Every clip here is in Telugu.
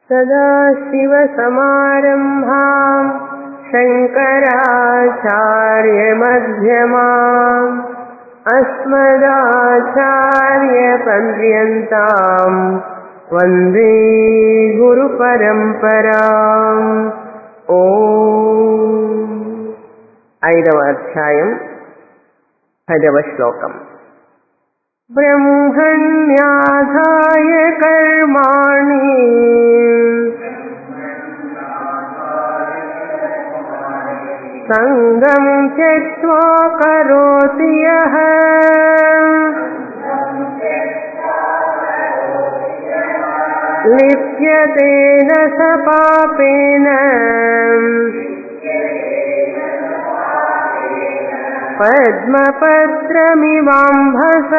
सदाशिवसमारम्भाम् शङ्कराचार्यमध्यमाम् अस्मदाचार्यपर्यन्ताम् वन्दे గురుపరంపరాం ఓ ఐదవ అధ్యాయం పదవ శ్లోకం బ్రహ్మణ్యాధాయ కర్మాణి సంగం త్యక్వా కరోతి యః लिप्यते न स पापेन పద్మపత్రమివాంభస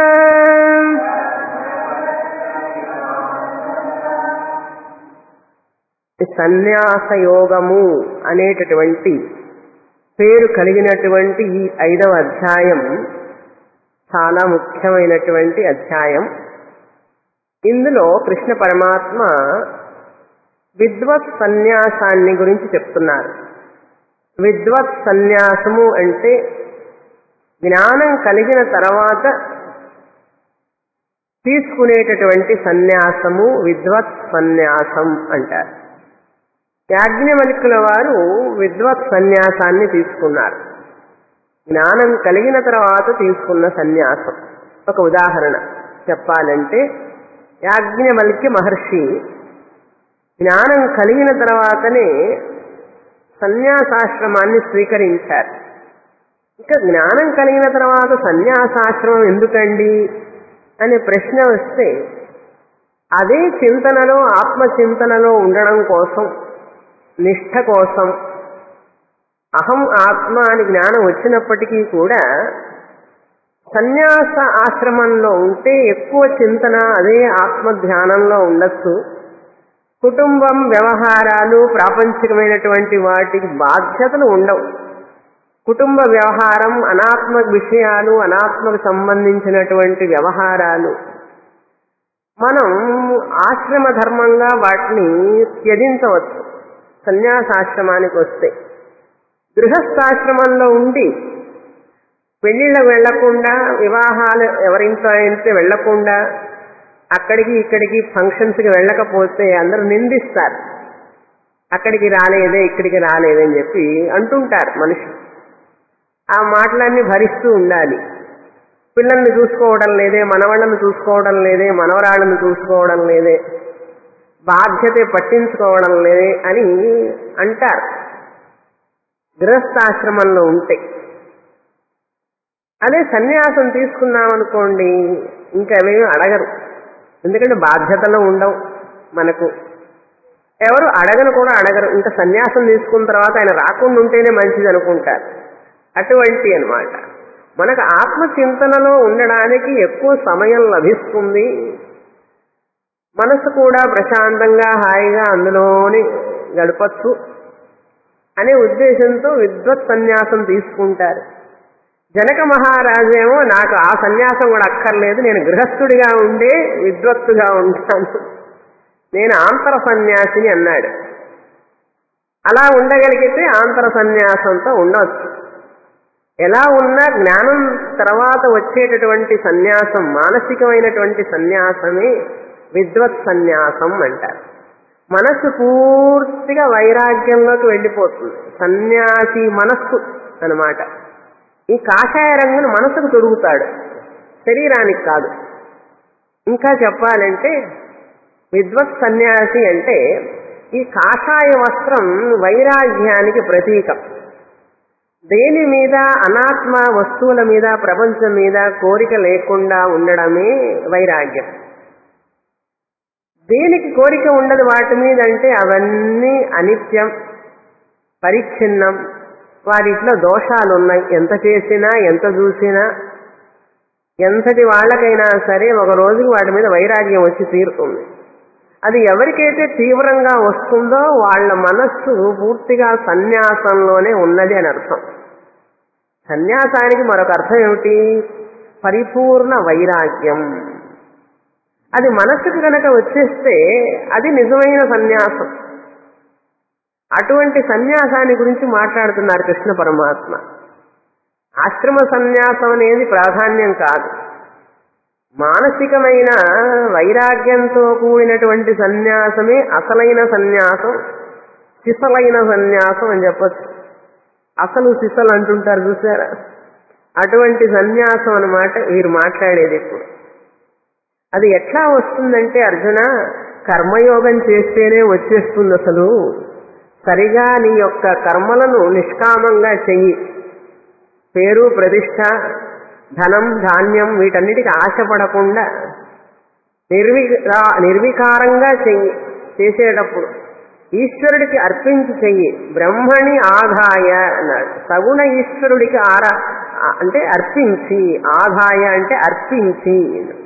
సన్యాస యోగము అనేటటువంటి పేరు కలిగినటువంటి ఈ ఐదవ అధ్యాయం చాలా ముఖ్యమైనటువంటి అధ్యాయం ఇందులో కృష్ణ పరమాత్మ విద్వత్ సన్యాసాన్ని గురించి చెప్తున్నారు విద్వత్ సన్యాసము అంటే జ్ఞానం కలిగిన తర్వాత తీసుకునేటటువంటి సన్యాసము విద్వత్ సన్యాసం అంటారు యాజ్ఞవల్కుల వారు విద్వత్ సన్యాసాన్ని తీసుకున్నారు జ్ఞానం కలిగిన తర్వాత తీసుకున్న సన్యాసం ఒక ఉదాహరణ చెప్పాలంటే యాజ్ఞవల్క్య మహర్షి జ్ఞానం కలిగిన తర్వాతనే సన్యాసాశ్రమాన్ని స్వీకరించారు ఇంకా జ్ఞానం కలిగిన తర్వాత సన్యాసాశ్రమం ఎందుకండి అనే ప్రశ్న వస్తే అదే చింతనలో ఆత్మచింతనలో ఉండడం కోసం నిష్ఠ కోసం అహం ఆత్మ అని జ్ఞానం వచ్చినప్పటికీ కూడా సన్యాస ఆశ్రమంలో ఉంటే ఎక్కువ చింతన అదే ఆత్మ ధ్యానంలో ఉండొచ్చు కుటుంబం వ్యవహారాలు ప్రాపంచికమైనటువంటి వాటికి బాధ్యతలు ఉండవు కుటుంబ వ్యవహారం అనాత్మ విషయాలు అనాత్మకు సంబంధించినటువంటి వ్యవహారాలు మనం ఆశ్రమ ధర్మంగా వాటిని త్యజించవచ్చు సన్యాసాశ్రమానికి వస్తే గృహస్థాశ్రమంలో ఉండి పెళ్లిళ్ళకు వెళ్లకుండా వివాహాలు ఎవరింట్లో అయితే వెళ్లకుండా అక్కడికి ఇక్కడికి ఫంక్షన్స్కి వెళ్ళకపోతే అందరూ నిందిస్తారు అక్కడికి రాలేదే ఇక్కడికి రాలేదే అని చెప్పి అంటుంటారు మనిషి ఆ మాటలన్నీ భరిస్తూ ఉండాలి పిల్లల్ని చూసుకోవడం లేదే మనవాళ్ళని చూసుకోవడం లేదే మనవరాళ్ళని చూసుకోవడం లేదే బాధ్యత పట్టించుకోవడం లేదే అని అంటారు గృహస్థాశ్రమంలో ఉంటే అదే సన్యాసం తీసుకున్నామనుకోండి ఇంకా అవేమి అడగరు ఎందుకంటే బాధ్యతలు ఉండవు మనకు ఎవరు అడగను కూడా అడగరు ఇంకా సన్యాసం తీసుకున్న తర్వాత ఆయన రాకుండా ఉంటేనే మంచిది అనుకుంటారు అటువంటి అనమాట మనకు ఆత్మచింతనలో ఉండడానికి ఎక్కువ సమయం లభిస్తుంది మనసు కూడా ప్రశాంతంగా హాయిగా అందులోనే గడపచ్చు అనే ఉద్దేశంతో విద్వత్ సన్యాసం తీసుకుంటారు జనక మహారాజేమో నాకు ఆ సన్యాసం కూడా అక్కర్లేదు నేను గృహస్థుడిగా ఉండే విద్వత్తుగా ఉంటాను నేను ఆంతర సన్యాసిని అన్నాడు అలా ఉండగలిగితే ఆంతర సన్యాసంతో ఉండవచ్చు ఎలా ఉన్నా జ్ఞానం తర్వాత వచ్చేటటువంటి సన్యాసం మానసికమైనటువంటి సన్యాసమే విద్వత్ సన్యాసం అంటారు మనస్సు పూర్తిగా వైరాగ్యంలోకి వెళ్ళిపోతుంది సన్యాసి మనస్సు అనమాట ఈ కాషాయ రంగును మనసుకు తొడుగుతాడు శరీరానికి కాదు ఇంకా చెప్పాలంటే విద్వత్ సన్యాసి అంటే ఈ కాషాయ వస్త్రం వైరాగ్యానికి ప్రతీకం దేని మీద అనాత్మ వస్తువుల మీద ప్రపంచం మీద కోరిక లేకుండా ఉండడమే వైరాగ్యం దేనికి కోరిక ఉండదు వాటి మీద అంటే అవన్నీ అనిత్యం పరిచ్ఛిన్నం వాటిలో దోషాలు ఉన్నాయి ఎంత చేసినా ఎంత చూసినా ఎంతటి వాళ్ళకైనా సరే ఒక రోజుకి వాటి మీద వైరాగ్యం వచ్చి తీరుతుంది అది ఎవరికైతే తీవ్రంగా వస్తుందో వాళ్ళ మనస్సు పూర్తిగా సన్యాసంలోనే ఉన్నది అని అర్థం సన్యాసానికి మరొక అర్థం ఏమిటి పరిపూర్ణ వైరాగ్యం అది మనస్సుకు కనుక వచ్చేస్తే అది నిజమైన సన్యాసం అటువంటి సన్యాసాన్ని గురించి మాట్లాడుతున్నారు కృష్ణ పరమాత్మ ఆశ్రమ సన్యాసం అనేది ప్రాధాన్యం కాదు మానసికమైన వైరాగ్యంతో కూడినటువంటి సన్యాసమే అసలైన సన్యాసం సిసలైన సన్యాసం అని చెప్పచ్చు అసలు సిసలు అంటుంటారు చూసారా అటువంటి సన్యాసం అన్నమాట వీరు మాట్లాడేది ఇప్పుడు అది ఎట్లా వస్తుందంటే అర్జున కర్మయోగం చేస్తేనే వచ్చేస్తుంది అసలు సరిగా నీ యొక్క కర్మలను నిష్కామంగా చెయ్యి పేరు ప్రతిష్ట ధనం ధాన్యం వీటన్నిటికి ఆశపడకుండా నిర్వికా నిర్వికారంగా చెయ్యి చేసేటప్పుడు ఈశ్వరుడికి అర్పించి చెయ్యి బ్రహ్మణి ఆదాయ అన్నాడు సగుణ ఈశ్వరుడికి ఆరా అంటే అర్పించి ఆదాయ అంటే అర్పించి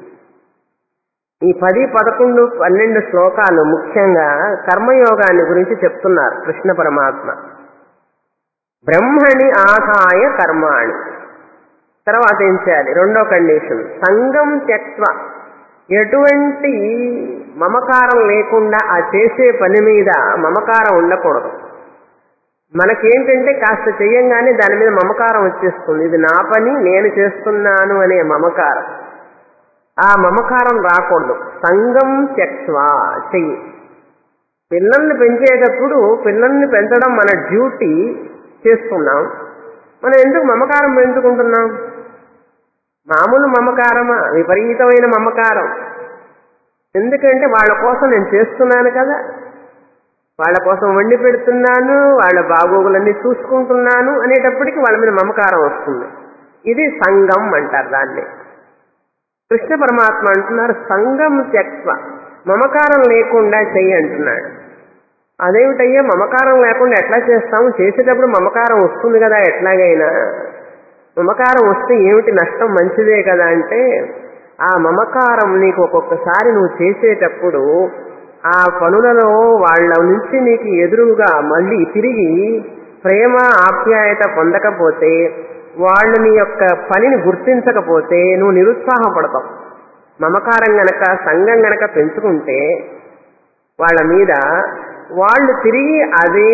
ఈ పది పదకొండు పన్నెండు శ్లోకాలు ముఖ్యంగా కర్మయోగాన్ని గురించి చెప్తున్నారు కృష్ణ పరమాత్మ బ్రహ్మణి ఆదాయ కర్మాణి తర్వాత ఏం చేయాలి రెండో కండిషన్ సంగం త్యక్వ ఎటువంటి మమకారం లేకుండా ఆ చేసే పని మీద మమకారం ఉండకూడదు మనకేంటంటే కాస్త చెయ్యంగానే దాని మీద మమకారం వచ్చేస్తుంది ఇది నా పని నేను చేస్తున్నాను అనే మమకారం ఆ మమకారం రాకూడదు సంగం త్యక్వా చెయ్యి పిల్లల్ని పెంచేటప్పుడు పిల్లల్ని పెంచడం మన డ్యూటీ చేస్తున్నాం మనం ఎందుకు మమకారం పెంచుకుంటున్నాం మామూలు మమకారమా విపరీతమైన మమకారం ఎందుకంటే వాళ్ళ కోసం నేను చేస్తున్నాను కదా వాళ్ళ కోసం వండి పెడుతున్నాను వాళ్ళ బాగోగులన్నీ చూసుకుంటున్నాను అనేటప్పటికి వాళ్ళ మీద మమకారం వస్తుంది ఇది సంఘం అంటారు దాన్ని కృష్ణ పరమాత్మ అంటున్నారు సంఘం త్యక్వ మమకారం లేకుండా చెయ్యి అంటున్నాడు అదేమిటయ్యా మమకారం లేకుండా ఎట్లా చేస్తాము చేసేటప్పుడు మమకారం వస్తుంది కదా ఎట్లాగైనా మమకారం వస్తే ఏమిటి నష్టం మంచిదే కదా అంటే ఆ మమకారం నీకు ఒక్కొక్కసారి నువ్వు చేసేటప్పుడు ఆ పనులలో వాళ్ళ నుంచి నీకు ఎదురుగా మళ్ళీ తిరిగి ప్రేమ ఆప్యాయత పొందకపోతే వాళ్ళు నీ యొక్క పనిని గుర్తించకపోతే నువ్వు నిరుత్సాహపడతావు మమకారం గనక సంఘం గనక పెంచుకుంటే వాళ్ళ మీద వాళ్ళు తిరిగి అదే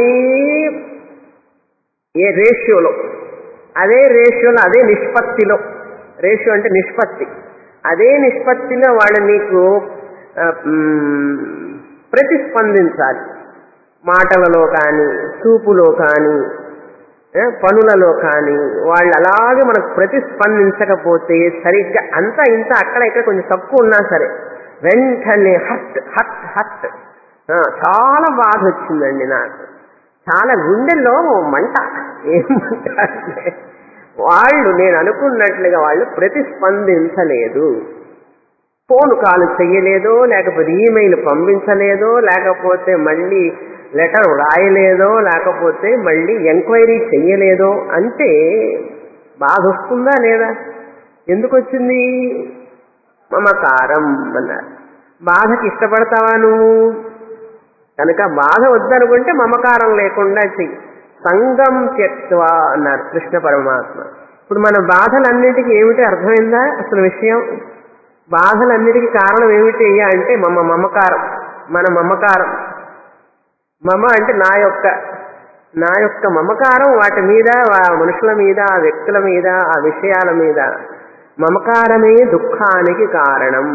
ఏ రేషియోలో అదే రేషియోలో అదే నిష్పత్తిలో రేషియో అంటే నిష్పత్తి అదే నిష్పత్తిలో వాళ్ళు నీకు ఆ, మ్, ప్రతిస్పందించాలి మాటలలో కానీ చూపులో కానీ ఆ, పనులలో కానీ వాళ్ళు అలాగే మనకు ప్రతిస్పందించకపోతే సరిగ్గా అంతా ఇంత అక్కడ ఇక్కడ కొంచెం తక్కువ ఉన్నా సరే వెంటనే హట్ హట్ హట్ ఆ, చాలా బాధ వచ్చిందండి నాకు చాలా గుండెల్లో మంట ఏమంట అంటే వాళ్ళు నేను అనుకున్నట్లుగా వాళ్ళు ప్రతిస్పందించలేదు ఫోన్ కాల్ చెయ్యలేదో లేకపోతే ఈమెయిల్ పంపించలేదో లేకపోతే మళ్ళీ లెటర్ రాయలేదో లేకపోతే మళ్ళీ ఎంక్వైరీ చెయ్యలేదో అంటే బాధ వస్తుందా లేదా ఎందుకు వచ్చింది మమకారం అన్నారు బాధకి ఇష్టపడతావా నువ్వు కనుక బాధ వద్దనుకుంటే మమకారం లేకుండా చెయ్యి సంగం త్యక్వా అన్నారు కృష్ణ పరమాత్మ ఇప్పుడు మన బాధలన్నిటికీ ఏమిటి అర్థమైందా అసలు విషయం బాధలన్నిటికీ కారణం ఏమిటి అయ్యా అంటే మమ మమకారం మన మమకారం మమ అంటే నా యొక్క నా యొక్క మమకారం వాటి మీద ఆ మనుషుల మీద ఆ వ్యక్తుల మీద ఆ విషయాల మీద మమకారమే దుఃఖానికి కారణం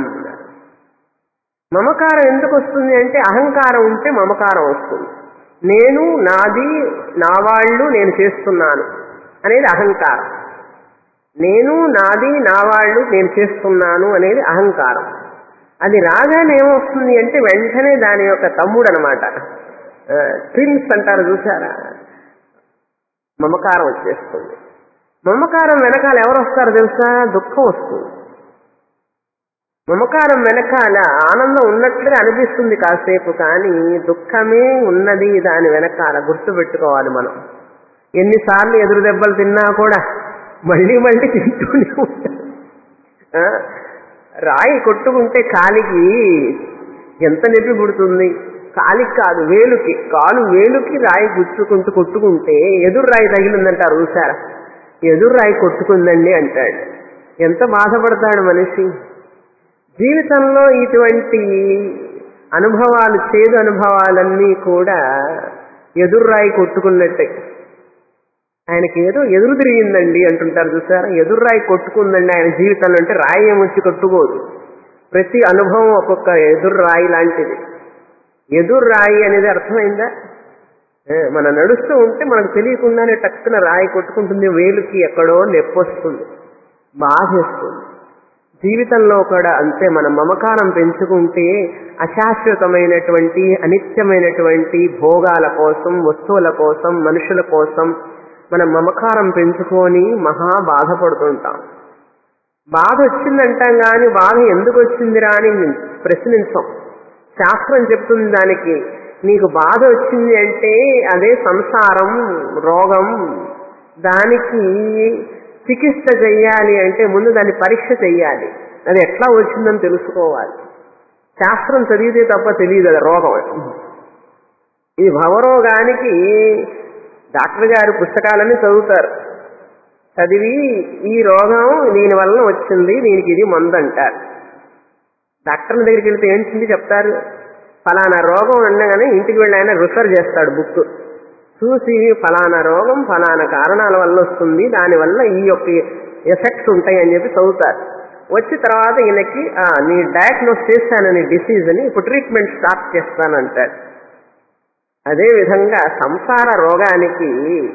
మమకారం ఎందుకు వస్తుంది అంటే అహంకారం ఉంటే మమకారం వస్తుంది నేను నాది నా వాళ్ళు నేను చేస్తున్నాను అనేది అహంకారం నేను నాది నా వాళ్ళు నేను చేస్తున్నాను అనేది అహంకారం అది రాగానే ఏమొస్తుంది అంటే వెంటనే దాని యొక్క తమ్ముడు అనమాట ట్విన్స్ అంటారు చూసారా మమకారం వచ్చేస్తుంది మమకారం వెనకాల ఎవరు వస్తారో తెలుసా దుఃఖం వస్తుంది మమకారం వెనకాల ఆనందం ఉన్నట్లుగా అనిపిస్తుంది కాసేపు కానీ దుఃఖమే ఉన్నది దాని వెనకాల గుర్తుపెట్టుకోవాలి మనం ఎన్నిసార్లు ఎదురు దెబ్బలు తిన్నా కూడా మళ్ళీ మళ్ళీ తింటూనే ఉంటాం ఆ? రాయి కొట్టుకుంటే కాలికి ఎంత నొప్పి పుడుతుంది కాలికి కాదు వేలుకి కాలు వేలుకి రాయి గుచ్చుకుంటూ కొట్టుకుంటే ఎదురు రాయి తగిలిందంటారు చూసారా ఎదురు రాయి కొట్టుకుందండి అంటాడు ఎంత బాధపడతాడు మనిషి జీవితంలో ఇటువంటి అనుభవాలు చేదు అనుభవాలన్నీ కూడా ఎదుర్రాయి కొట్టుకున్నట్టే ఆయనకి ఏదో ఎదురు తిరిగిందండి అంటుంటారు చూసారా ఎదుర్రాయి కొట్టుకుందండి ఆయన జీవితంలో అంటే రాయి ఏమొచ్చి కొట్టుకోదు ప్రతి అనుభవం ఒక్కొక్క ఎదుర్రాయి లాంటిది ఎదుర్రాయి అనేది అర్థమైందా ఏ, మనం నడుస్తూ ఉంటే మనకు తెలియకుండానే టక్కున రాయి కొట్టుకుంటుంది వేలుకి ఎక్కడో నొప్పి వస్తుంది బాధేస్తుంది జీవితంలో కూడా అంతే మనం మమకారం పెంచుకుంటే అశాశ్వతమైనటువంటి అనిత్యమైనటువంటి భోగాల కోసం వస్తువుల కోసం మనుషుల కోసం మనం మమకారం పెంచుకొని మహా బాధపడుతుంటాం బాధ వచ్చిందంటాం కానీ బాధ ఎందుకు వచ్చిందిరా అని ప్రశ్నించం శాస్త్రం చెప్తుంది దానికి నీకు బాధ వచ్చింది అంటే అదే సంసారం రోగం దానికి చికిత్స చెయ్యాలి అంటే ముందు దాన్ని పరీక్ష చెయ్యాలి అది ఎట్లా వచ్చిందని తెలుసుకోవాలి శాస్త్రం చదివితే తప్ప తెలియదు అది రోగం ఈ భవరోగానికి డాక్టర్ గారు పుస్తకాలన్నీ చదువుతారు చదివి ఈ రోగం దీని వలన వచ్చింది దీనికి ఇది మందు అంటారు డాక్టర్ల దగ్గరికి వెళ్తే ఏంటి చెప్తారు ఫలానా రోగం అనగానే ఇంటికి వెళ్ళి ఆయన రిఫర్ చేస్తాడు బుక్ చూసి ఫలానా రోగం ఫలానా కారణాల వల్ల వస్తుంది దానివల్ల ఈ యొక్క ఎఫెక్ట్స్ ఉంటాయి అని చెప్పి చదువుతారు వచ్చి తర్వాత ఈయనకి "ఆ, నీ డయాగ్నోస్ చేశాను నీ డిసీజ్ అని ఇప్పుడు ట్రీట్మెంట్ స్టార్ట్ చేస్తానంటాడు అదే విధంగా సంసార రోగానికి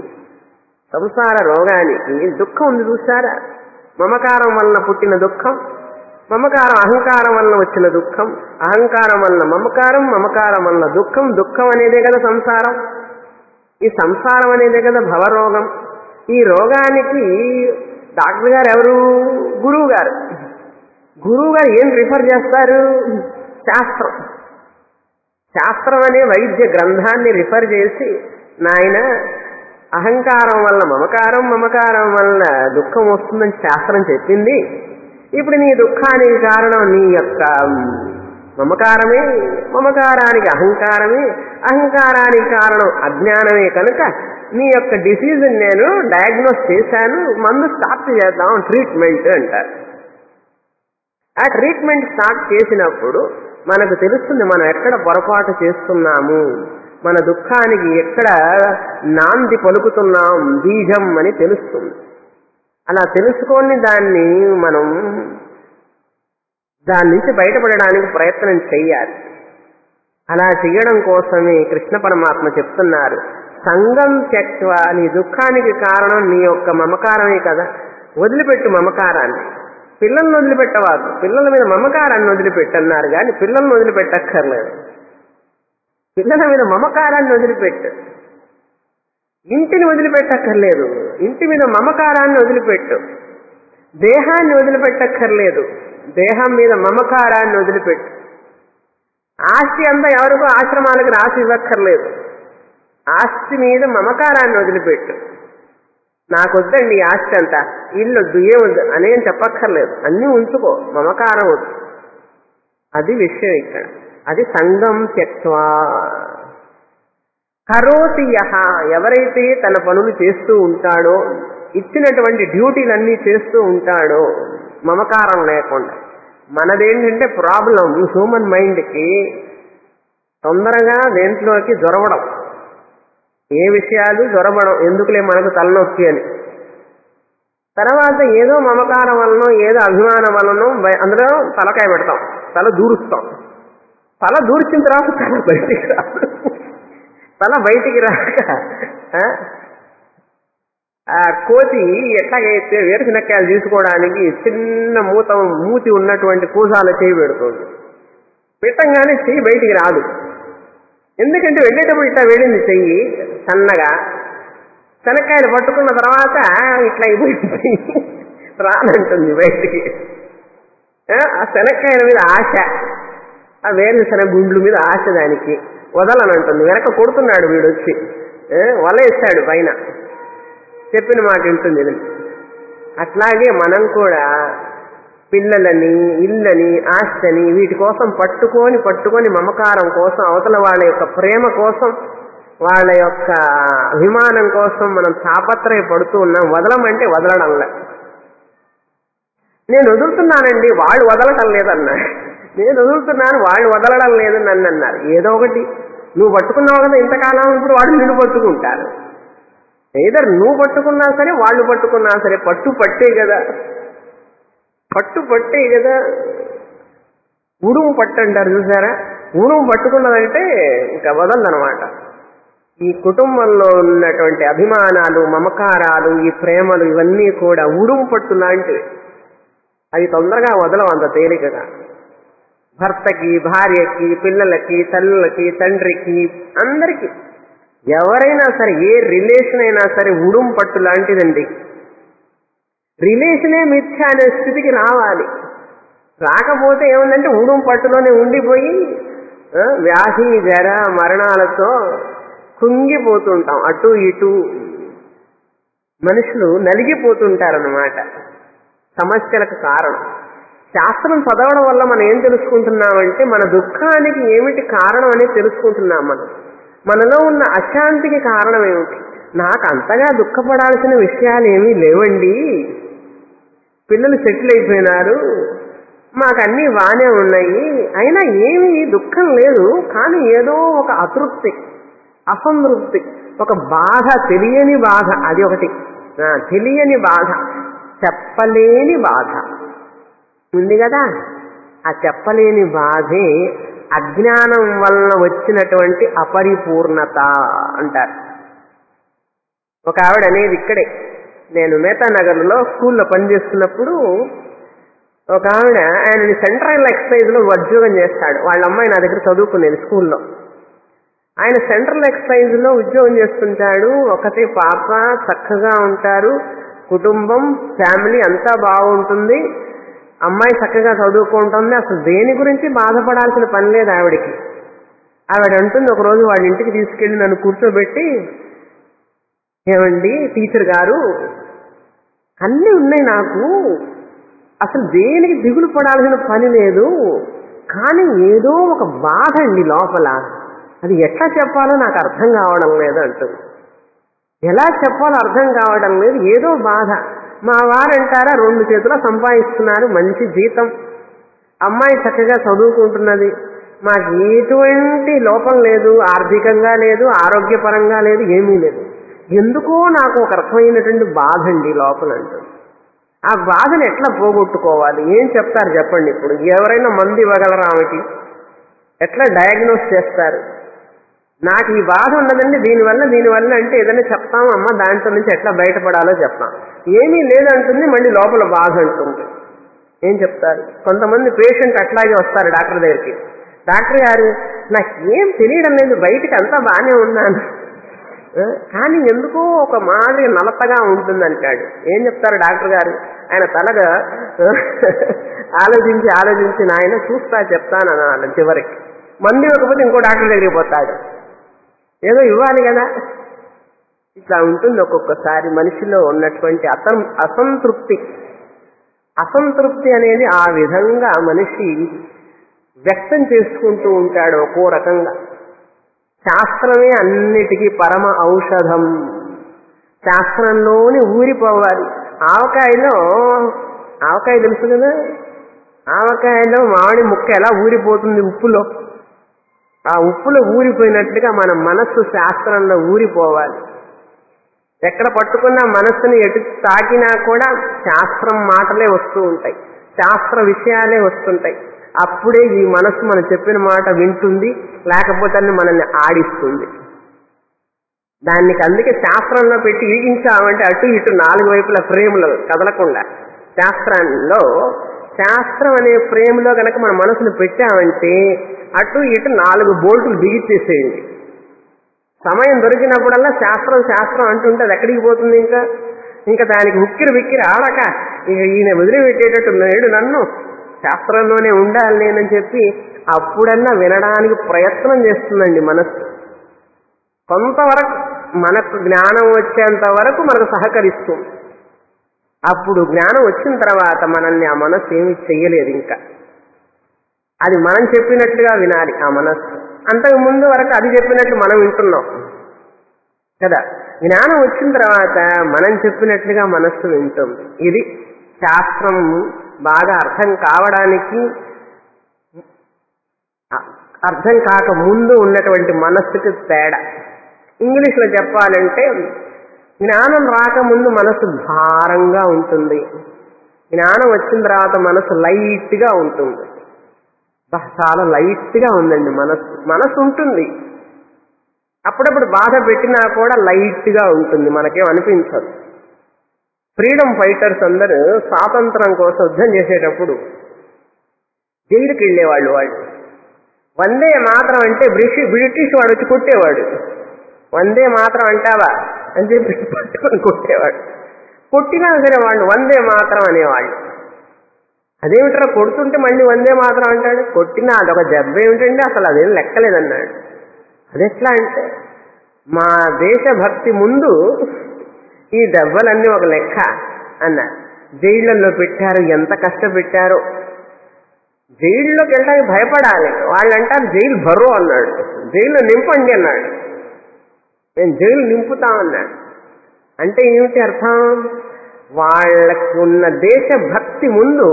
సంసార రోగానికి దుఃఖం ఉంది చూసారా మమకారం వలన పుట్టిన దుఃఖం మమకారం అహంకారం వలన వచ్చిన దుఃఖం అహంకారం వలన మమకారం మమకారం వలన దుఃఖం దుఃఖం అనేదే కదా సంసారం ఈ సంసారం అనేదే కదా భవరోగం ఈ రోగానికి డాక్టర్ గారు ఎవరు గురువు గారు గురువు గారు ఏం రిఫర్ చేస్తారు శాస్త్రం శాస్త్రం అనే వైద్య గ్రంథాన్ని రిఫర్ చేసి నాయన అహంకారం వల్ల మమకారం మమకారం వల్ల దుఃఖం వస్తుందని శాస్త్రం చెప్పింది ఇప్పుడు నీ దుఃఖానికి కారణం నీ యొక్క మమకారమే మమకారానికి అహంకారమే అహంకారానికి కారణం అజ్ఞానమే కనుక నీ యొక్క డిసీజ్ నేను డయాగ్నోస్ చేశాను మందు స్టార్ట్ చేద్దాం ట్రీట్మెంట్ అంటారు ఆ ట్రీట్మెంట్ స్టార్ట్ చేసినప్పుడు మనకు తెలుస్తుంది మనం ఎక్కడ పొరపాటు చేస్తున్నాము మన దుఃఖానికి ఎక్కడ నాంది పలుకుతున్నాం బీజం అని తెలుస్తుంది అలా తెలుసుకొని దాన్ని మనం దాని నుంచి బయటపడడానికి ప్రయత్నం చెయ్యాలి అలా చేయడం కోసమే కృష్ణ పరమాత్మ చెప్తున్నారు సంగం త్యక్వ నీ దుఃఖానికి కారణం నీ యొక్క మమకారమే కదా వదిలిపెట్టు మమకారాన్ని పిల్లల్ని వదిలిపెట్టవాదు పిల్లల మీద మమకారాన్ని వదిలిపెట్టన్నారు కానీ పిల్లల్ని వదిలిపెట్టక్కర్లేదు పిల్లల మీద మమకారాన్ని వదిలిపెట్టు ఇంటిని వదిలిపెట్టక్కర్లేదు ఇంటి మీద మమకారాన్ని వదిలిపెట్టు దేహాన్ని వదిలిపెట్టక్కర్లేదు దేహం మీద మమకారాన్ని వదిలిపెట్టు ఆస్తి అంతా ఎవరికో ఆశ్రమాలకు రాసి ఇవ్వక్కర్లేదు ఆస్తి మీద మమకారాన్ని వదిలిపెట్టు నాకొద్దండి ఈ ఆస్తి అంతా ఇల్లు వద్దు ఏమొద్దు అనేం చెప్పక్కర్లేదు అన్నీ ఉంచుకో మమకారం వద్దు అది విషయం ఇక్కడ అది సంగం త్యక్వా కరోతి యహ ఎవరైతే తన పనులు చేస్తూ ఉంటాడో ఇచ్చినటువంటి డ్యూటీలన్నీ చేస్తూ ఉంటాడో మమకారం లేకుండా మనదేంటంటే ప్రాబ్లం హ్యూమన్ మైండ్కి తొందరగా దేంట్లోకి జొరవడం ఏ విషయాలు జొరబడం ఎందుకులే మనకు తలనొప్పి అని తర్వాత ఏదో మమకారం వలనో ఏదో అభిమానం వలనో బయ- అందులో తలకాయ పెడతాం తల దూరుస్తాం తల దూర్చిన తర్వాత తల బయటికి రాదు తల బయటికి రాక ఆ, ఆ కోతి ఎట్లాగైతే వేరుశనక్కాయలు తీసుకోవడానికి చిన్న మూత మూతి ఉన్నటువంటి కూసాల చేయి పెడుతుంది పెట్టంగానే చెయ్యి బయటికి రాదు ఎందుకంటే వెళ్ళేటప్పుడు ఇట్లా వెళ్ళింది చెయ్యి సన్నగా శనక్కాయలు పట్టుకున్న తర్వాత ఇట్లా అయిపోయింది రానంటుంది బయటికి ఆ, ఆ శనక్కాయల మీద ఆశ ఆ వేరుశనగ గుండ్లు మీద ఆశ దానికి వదలనంటుంది వెనక కొడుతున్నాడు వీడు వచ్చి ఏ, వలేస్తాడు పైన చెప్పిన మాట వింటుంది ఇది. అట్లాగే మనం కూడా పిల్లలని ఇల్లని ఆస్తిని వీటి కోసం పట్టుకొని పట్టుకొని మమకారం కోసం అవతల వాళ్ళ యొక్క ప్రేమ కోసం వాళ్ళ యొక్క అభిమానం కోసం మనం తాపత్రయ పడుతూ ఉన్నాం వదలమంటే వదలడంలా నేను వదులుతున్నానండి వాళ్ళు వదలటం లేదన్నారు నేను వదులుతున్నాను వాళ్ళు వదలడం లేదు నన్ను అన్నారు ఏదో ఒకటి నువ్వు పట్టుకున్నావు కదా ఇంతకాలం ఇప్పుడు వాడు నిన్ను పట్టుకుంటారు ఏదర్ నువ్వు పట్టుకున్నా సరే వాళ్ళు పట్టుకున్నా సరే పట్టు పట్టే కదా పట్టు పట్టే కదా ఉడుము పట్టు అంటారు చూసారా ఉడుము పట్టుకున్నదంటే ఇంకా వదలదనమాట ఈ కుటుంబంలో ఉన్నటువంటి అభిమానాలు మమకారాలు ఈ ప్రేమలు ఇవన్నీ కూడా ఉడుము పట్టు లాంటివి అవి తొందరగా వదలవు అంత తేలికగా భర్తకి భార్యకి పిల్లలకి తల్లులకి తండ్రికి అందరికీ ఎవరైనా సరే ఏ రిలేషన్ అయినా సరే ఉడుం పట్టు లాంటిదండి రిలేషనే మిథ్య అనే స్థితికి రావాలి రాకపోతే ఏముందంటే ఉడుం పట్టులోనే ఉండిపోయి ఆ, వ్యాధి జర మరణాలతో కుంగిపోతుంటాం అటు ఇటు మనుషులు నలిగిపోతుంటారన్నమాట సమస్యలకు కారణం శాస్త్రం చదవడం వల్ల మనం ఏం తెలుసుకుంటున్నామంటే మన దుఃఖానికి ఏమిటి కారణం అనేది తెలుసుకుంటున్నాం మనం మనలో ఉన్న అశాంతికి కారణం ఏమిటి నాకు అంతగా దుఃఖపడాల్సిన విషయాలు ఏమీ లేవండి పిల్లలు సెటిల్ అయిపోయినారు మాకు అన్నీ బాగానే ఉన్నాయి అయినా ఏమీ దుఃఖం లేదు కానీ ఏదో ఒక అతృప్తి అసంతృప్తి ఒక బాధ తెలియని బాధ అది ఒకటి ఆ, తెలియని బాధ చెప్పలేని బాధ ఉంది కదా ఆ చెప్పలేని బాధే అజ్ఞానం వలన వచ్చినటువంటి అపరిపూర్ణత అంటారు ఒక ఆవిడ అనేది ఇక్కడే నేను మేతానగర్లో స్కూల్లో పనిచేస్తున్నప్పుడు ఒక ఆవిడ ఆయనని సెంట్రల్ ఎక్సైజ్ లో ఉద్యోగం చేస్తాడు వాళ్ళ అమ్మాయి నా దగ్గర చదువుకునేది స్కూల్లో ఆయన సెంట్రల్ ఎక్సైజ్ లో ఉద్యోగం చేస్తుంటాడు ఒకటే పాప చక్కగా ఉంటారు కుటుంబం ఫ్యామిలీ అంతా బాగుంటుంది అమ్మాయి చక్కగా చదువుకుంటుంది అసలు దేని గురించి బాధపడాల్సిన పని లేదు ఆవిడకి ఆవిడ అంటుంది ఒకరోజు వాళ్ళ ఇంటికి తీసుకెళ్లి నన్ను కూర్చోబెట్టి ఏమండి టీచర్ గారు అన్నీ ఉన్నాయి నాకు అసలు దేనికి దిగులు పడాల్సిన పని లేదు కానీ ఏదో ఒక బాధ అండి లోపల అది ఎట్లా చెప్పాలో నాకు అర్థం కావడం లేదు అంటుంది ఎలా చెప్పాలో అర్థం కావడం లేదు ఏదో బాధ మా వారంటారా రెండు చేతుల సంపాదిస్తున్నారు మంచి జీతం అమ్మాయి చక్కగా చదువుకుంటున్నది మాకు ఎటువంటి లోపం లేదు ఆర్థికంగా లేదు ఆరోగ్యపరంగా లేదు ఏమీ లేదు ఎందుకో నాకు ఒక రకమైనటువంటి బాధ అండి లోపల అంటుంది ఆ బాధను ఎట్లా పోగొట్టుకోవాలి ఏం చెప్తారు చెప్పండి ఇప్పుడు ఎవరైనా మంది ఇవ్వగలరా ఆమెకి ఎట్లా డయాగ్నోస్ చేస్తారు నాకు ఈ బాధ ఉన్నదండి దీనివల్ల దీనివల్ల అంటే ఏదైనా చెప్తాం అమ్మ దాంట్లో నుంచి ఎట్లా బయటపడాలో చెప్తాం ఏమీ లేదంటుంది మళ్ళీ లోపల బాధ అంటుంది ఏం చెప్తారు కొంతమంది పేషెంట్ అట్లాగే వస్తారు డాక్టర్ దగ్గరికి డాక్టర్ గారు నాకు ఏం తెలియడం లేదు బయటికి అంతా బాగానే ఉన్నాను ఆ, కానీ ఎందుకో ఒక మాదిరి నలతగా ఉంటుంది అంటాడు ఏం చెప్తారు డాక్టర్ గారు ఆయన తలగా ఆ, ఆలోచించి ఆలోచించి నాయన చూస్తా చెప్తాను అనాలి చివరికి మంది ఇవ్వకపోతే ఇంకో డాక్టర్ దగ్గరికి పోతాడు ఏదో ఇవ్వాలి కదా ఇట్లా ఉంటుంది ఒక్కొక్కసారి మనిషిలో ఉన్నటువంటి అసం అసంతృప్తి అసంతృప్తి అనేది ఆ విధంగా మనిషి వ్యక్తం చేసుకుంటూ ఉంటాడు ఒక్కో రకంగా శాస్త్రమే అన్నిటికీ పరమ ఔషధం శాస్త్రంలోని ఊరిపోవాలి ఆవకాయలో ఆవకాయ తెలుసు కదా ఆవకాయలో మామిడి ముక్క ఎలా ఊరిపోతుంది ఉప్పులో ఆ ఉప్పులో ఊరిపోయినట్లుగా మన మనస్సు శాస్త్రంలో ఊరిపోవాలి ఎక్కడ పట్టుకున్నా మనస్సుని ఎటు తాకినా కూడా శాస్త్రం మాటలే వస్తూ ఉంటాయి శాస్త్ర విషయాలే వస్తుంటాయి అప్పుడే ఈ మనస్సు మనం చెప్పిన మాట వింటుంది లేకపోతే అది మనల్ని ఆడిస్తుంది దానికి అందుకే శాస్త్రంలో పెట్టి ఈగించామంటే అటు ఇటు నాలుగు వైపుల ఫ్రేములు కదలకుండా శాస్త్రంలో శాస్త్రం అనే ఫ్రేమ్లో కనుక మన మనసును పెట్టామంటే అటు ఇటు నాలుగు బోల్టులు బిగిచ్చేసేయండి సమయం దొరికినప్పుడల్లా శాస్త్రం శాస్త్రం అంటుంటే అది ఎక్కడికి పోతుంది ఇంకా ఇంకా దానికి ఉక్కిరి బిక్కిరి ఆడక ఇక ఈయన వదిలిపెట్టేటట్టు నేడు నన్ను శాస్త్రంలోనే ఉండాలి నేనని చెప్పి అప్పుడన్నా వినడానికి ప్రయత్నం చేస్తుందండి మనస్సు కొంతవరకు మనకు జ్ఞానం వచ్చేంత వరకు మనకు సహకరిస్తుంది అప్పుడు జ్ఞానం వచ్చిన తర్వాత మనల్ని ఆ మనస్సు ఏమి చెయ్యలేదు ఇంకా అది మనం చెప్పినట్లుగా వినాలి ఆ మనస్సు అంతకు ముందు వరకు అది చెప్పినట్లు మనం వింటున్నాం కదా జ్ఞానం వచ్చిన తర్వాత మనం చెప్పినట్లుగా మనస్సు వింటుంది ఇది శాస్త్రం బాగా అర్థం కావడానికి అ- అర్థం కాక ముందు ఉన్నటువంటి మనస్సుకి తేడా ఇంగ్లీష్లో చెప్పాలంటే జ్ఞానం రాకముందు మనసు భారంగా ఉంటుంది జ్ఞానం వచ్చిన తర్వాత మనసు లైట్గా ఉంటుంది బా, చాలా లైట్గా ఉందండి మనస్సు మనసు ఉంటుంది అప్పుడప్పుడు బాధ పెట్టినా కూడా లైట్గా ఉంటుంది మనకేం అనిపించదు ఫ్రీడమ్ ఫైటర్స్ అందరూ స్వాతంత్రం కోసం యుద్ధం చేసేటప్పుడు జైలుకి వెళ్ళేవాళ్ళు వాళ్ళు వందే మాత్రం అంటే బ్రిటిష్ బ్రిటిష్ వాడు వచ్చి కొట్టేవాడు వందే మాత్రం అంటావా అని చెప్పి పట్టుకొని కొట్టేవాడు కొట్టినా సరే వాళ్ళు వందే మాత్రం అనేవాళ్ళు అదేమిట్రా కొడుతుంటే మళ్ళీ వందే మాత్రం అంటాడు కొట్టినా అదొక దెబ్బ ఏమిటండి అసలు అదేం లెక్కలేదన్నాడు అదెట్లా అంటే మా దేశభక్తి ముందు ఈ దెబ్బలన్నీ ఒక లెక్క అన్నారు జైళ్ళల్లో పెట్టారు ఎంత కష్టపెట్టారో జైల్లోకి వెళ్ళడానికి భయపడాలి వాళ్ళు అంటారు జైలు బరువు అన్నాడు జైల్లో నింపండి అన్నాడు నేను జైలు నింపుతామన్నాడు అంటే ఏమిటి అర్థం వాళ్ళకు ఉన్న దేశభక్తి ముందు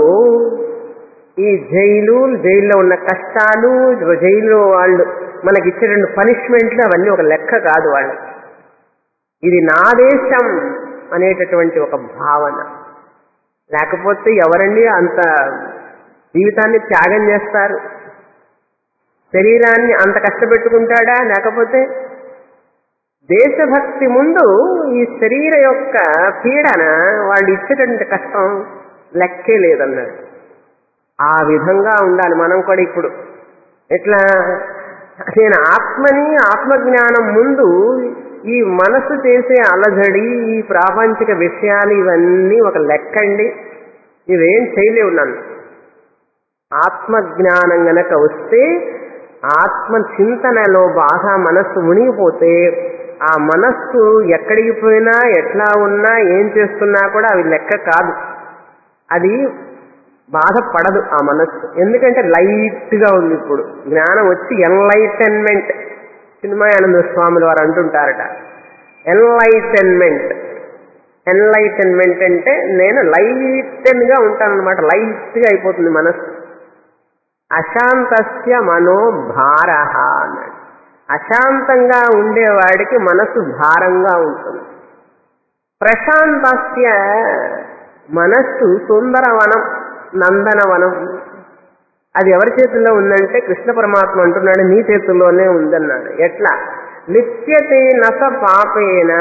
ఈ జైలు జైల్లో ఉన్న కష్టాలు జైల్లో వాళ్ళు మనకి ఇచ్చేటువంటి పనిష్మెంట్లు అవన్నీ ఒక లెక్క కాదు వాళ్ళకి ఇది నా దేశం అనేటటువంటి ఒక భావన లేకపోతే ఎవరండి అంత జీవితాన్ని త్యాగం చేస్తారు శరీరాన్ని అంత కష్టపెట్టుకుంటాడా లేకపోతే దేశభక్తి ముందు ఈ శరీర యొక్క పీడన వాళ్ళు ఇచ్చేటువంటి కష్టం లెక్కే లేదన్నాడు ఆ విధంగా ఉండాలి మనం కూడా ఇప్పుడు ఎట్లా నేను ఆత్మని ఆత్మజ్ఞానం ముందు ఈ మనసు చేసే అలజడి ఈ ప్రాపంచిక విషయాలు ఇవన్నీ ఒక లెక్కండి ఇవేం చేయలేవు నన్ను ఆత్మజ్ఞానం గనక వస్తే ఆత్మ చింతనలో బాగా మనస్సు మునిగిపోతే ఆ మనస్సు ఎక్కడికి పోయినా ఎట్లా ఉన్నా ఏం చేస్తున్నా కూడా అవి లెక్క కాదు అది బాధపడదు ఆ మనస్సు ఎందుకంటే లైట్గా ఉంది ఇప్పుడు జ్ఞానం వచ్చి ఎన్లైటన్మెంట్ సినిమాయానంద స్వాములు వారు అంటుంటారట ఎన్లైటన్మెంట్ ఎన్లైటన్మెంట్ అంటే నేను లైటన్గా ఉంటానన్నమాట లైట్గా అయిపోతుంది మనస్సు అశాంతస్య మనోభార అన్నాడు అశాంతంగా ఉండేవాడికి మనసు భారంగా ఉంటుంది ప్రశాంతస్య మనస్సు సుందరవనం నందనవనం అది ఎవరి చేతుల్లో ఉందంటే కృష్ణ పరమాత్మ అంటున్నాడు నీ చేతుల్లోనే ఉందన్నాడు ఎట్లా లిప్యతే నస పాపేన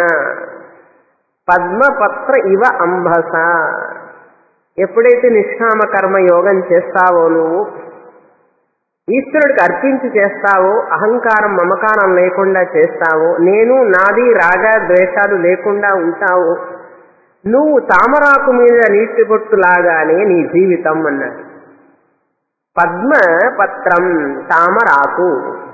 పద్మపత్ర ఇవ అంబస ఎప్పుడైతే నిష్కామ కర్మ యోగం చేస్తావో నువ్వు ఈశ్వరుడికి అర్పించి చేస్తావో అహంకారం మమకారం లేకుండా చేస్తావో నేను నాది రాగా ద్వేషాలు లేకుండా ఉంటావో నువ్వు తామరాకు మీద నీటి బొట్టులాగానే నీ జీవితం అన్నాడు పద్మ పత్రం తామరాకు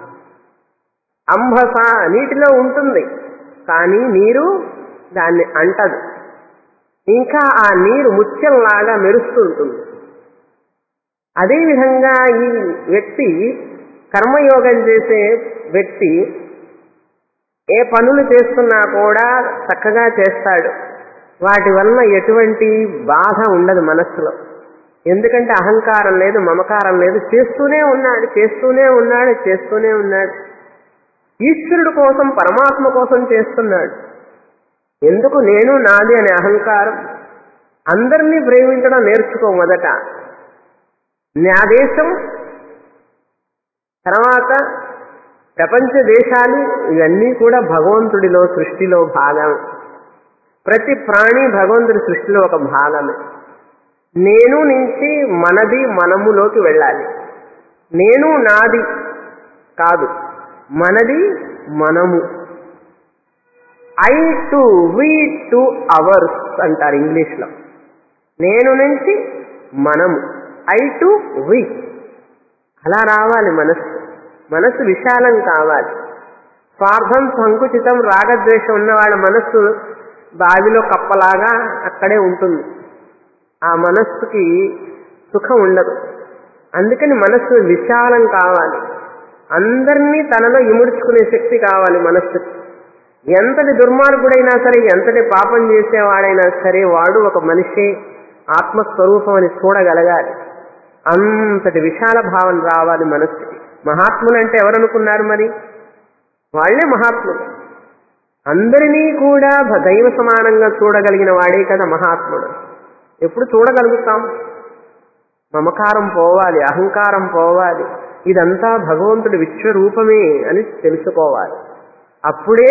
అంబస నీటిలో ఉంటుంది కానీ నీరు దాన్ని అంటదు ఇంకా ఆ నీరు ముత్యంలాగా మెరుస్తుంటుంది అదేవిధంగా ఈ వ్యక్తి కర్మయోగం చేసే వ్యక్తి ఏ పనులు చేస్తున్నా కూడా చక్కగా చేస్తాడు వాటి వలన ఎటువంటి బాధ ఉండదు మనస్సులో ఎందుకంటే అహంకారం లేదు మమకారం లేదు చేస్తూనే ఉన్నాడు చేస్తూనే ఉన్నాడు చేస్తూనే ఉన్నాడు ఈశ్వరుడు కోసం పరమాత్మ కోసం చేస్తున్నాడు ఎందుకు నేను నాది అనే అహంకారం అందరినీ ప్రేమించడం నేర్చుకో మొదట నా దేశం తర్వాత ప్రపంచ దేశాలు ఇవన్నీ కూడా భగవంతుడిలో సృష్టిలో భాగం ప్రతి ప్రాణి భగవంతుడి సృష్టిలో ఒక భాగమే నేను నుంచి మనది మనములోకి వెళ్ళాలి నేను నాది కాదు మనది మనము I to we to ours అంటారు ఇంగ్లీష్లో నేను నుంచి మనము ఐ టు వి అలా రావాలి మనస్సు మనస్సు విశాలం కావాలి స్వార్థం సంకుచితం రాగద్వేషం ఉన్న వాళ్ళ మనస్సు బావిలో కప్పలాగా అక్కడే ఉంటుంది ఆ మనస్సుకి సుఖం ఉండదు అందుకని మనస్సు విశాలం కావాలి అందరినీ తనలో ఇముడ్చుకునే శక్తి కావాలి మనస్సు ఎంతటి దుర్మార్గుడైనా సరే ఎంతటి పాపం చేసేవాడైనా సరే వాడు ఒక మనిషి ఆత్మస్వరూపం అని చూడగలగాలి అంతటి విశాల భావన రావాలి మనస్సుకి మహాత్ములు అంటే ఎవరనుకున్నారు మరి వాళ్లే మహాత్ములు అందరినీ కూడా భ- దైవ సమానంగా చూడగలిగిన వాడే కదా మహాత్ముడు ఎప్పుడు చూడగలుగుతాం మమకారం పోవాలి అహంకారం పోవాలి ఇదంతా భగవంతుడి విశ్వరూపమే అని తెలుసుకోవాలి అప్పుడే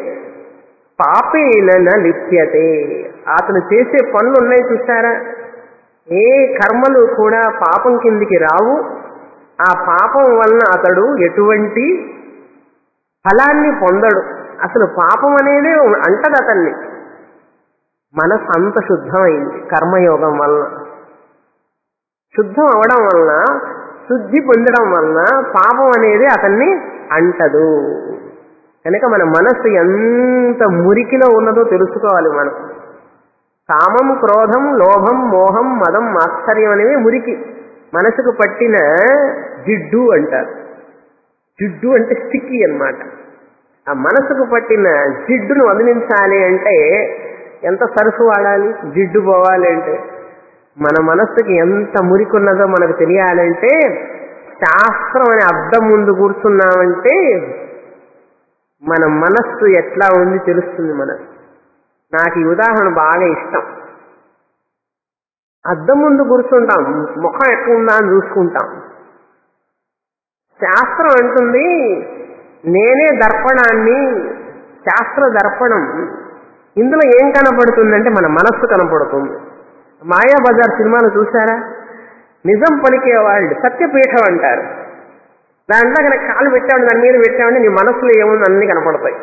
పాపేన న లిప్యతే అతను చేసే పనులు ఉన్నాయి చూసారా ఏ కర్మలు కూడా పాపం కిందికి రావు ఆ పాపం వలన అతడు ఎటువంటి ఫలాన్ని పొందడు అసలు పాపం అనేది అంటది అతన్ని మనసు అంత శుద్ధమైంది కర్మయోగం వలన శుద్ధం అవడం వలన శుద్ధి పొందడం వలన పాపం అనేది అతన్ని అంటదు కనుక మన మనస్సు ఎంత మురికిలో ఉన్నదో తెలుసుకోవాలి మనం కామం క్రోధం లోభం మోహం మదం మాత్సర్యం అనేవి మురికి మనసుకు పట్టిన జిడ్డు అంటారు జిడ్డు అంటే స్టిక్కీ అన్నమాట ఆ మనసుకు పట్టిన జిడ్డును వదిలించాలి అంటే ఎంత సరసు వాడాలి జిడ్డు పోవాలి అంటే మన మనస్సుకి ఎంత మురికున్నదో మనకు తెలియాలంటే శాస్త్రం అనే అర్థం ముందు కూర్చున్నామంటే మన మనస్సు ఎట్లా ఉంది తెలుస్తుంది మనకు నాకు ఈ ఉదాహరణ బాగా ఇష్టం అద్దం ముందు కూర్చుంటాం ముఖం ఎక్కువ ఉందా అని చూసుకుంటాం శాస్త్రం అంటుంది నేనే దర్పణాన్ని శాస్త్ర దర్పణం ఇందులో ఏం కనపడుతుందంటే మన మనస్సు కనపడుతుంది మాయా బజార్ సినిమాను చూసారా నిజం పలికే వాళ్ళు సత్యపీఠం అంటారు దాంట్లో కనుక కాలు పెట్టాడు దాని మీద పెట్టామంటే నీ మనసులో ఏముంది అన్ని కనపడతాయి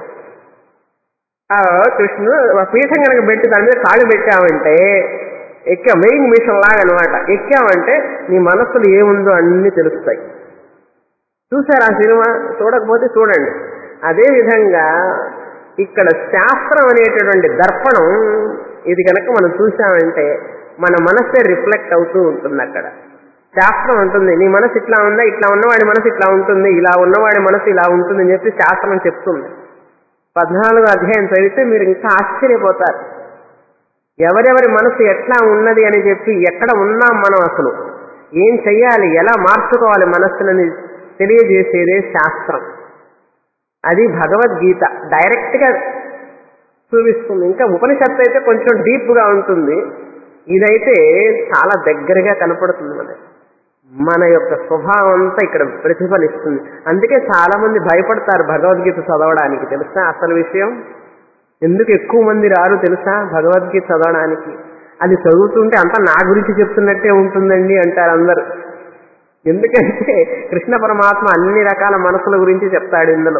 ఆ కృష్ణుడు ఆ పీఠం కనుక పెట్టి దాని మీద కాళ్ళు పెట్టామంటే ఎక్కా మెయిన్ మిషన్ లాగా అనమాట ఎక్కామంటే నీ మనస్సులో ఏముందో అన్ని తెలుస్తాయి చూసారా ఆ సినిమా చూడకపోతే చూడండి అదే విధంగా ఇక్కడ శాస్త్రం అనేటటువంటి దర్పణం ఇది కనుక మనం చూసామంటే మన మనస్సే రిఫ్లెక్ట్ అవుతూ ఉంటుంది అక్కడ శాస్త్రం ఉంటుంది నీ మనసు ఇట్లా ఉందా ఇట్లా ఉన్నవాడి మనసు ఇట్లా ఉంటుంది ఇలా ఉన్నవాడి మనసు ఇలా ఉంటుంది అని చెప్పి శాస్త్రం చెప్తుంది పద్నాలుగు అధ్యాయం చదివితే మీరు ఇంకా ఆశ్చర్యపోతారు ఎవరెవరి మనసు ఎట్లా ఉన్నది అని చెప్పి ఎక్కడ ఉన్నాం మనం అసలు ఏం చెయ్యాలి ఎలా మార్చుకోవాలి మనస్సులని తెలియజేసేదే శాస్త్రం అది భగవద్గీత డైరెక్ట్ గా చూపిస్తుంది ఇంకా ఉపనిషత్తు అయితే కొంచెం డీప్ గా ఉంటుంది ఇదైతే చాలా దగ్గరగా కనపడుతుంది మనకి మన యొక్క స్వభావం అంతా ఇక్కడ ప్రతిఫలిస్తుంది అందుకే చాలా మంది భయపడతారు భగవద్గీత చదవడానికి తెలుసా అసలు విషయం ఎందుకు ఎక్కువ మంది రారు తెలుసా భగవద్గీత చదవడానికి అది చదువుతుంటే అంతా నా గురించి చెప్తున్నట్టే ఉంటుందండి అంటారు అందరు ఎందుకంటే కృష్ణ పరమాత్మ అన్ని రకాల మనసుల గురించి చెప్తాడు ఇందులో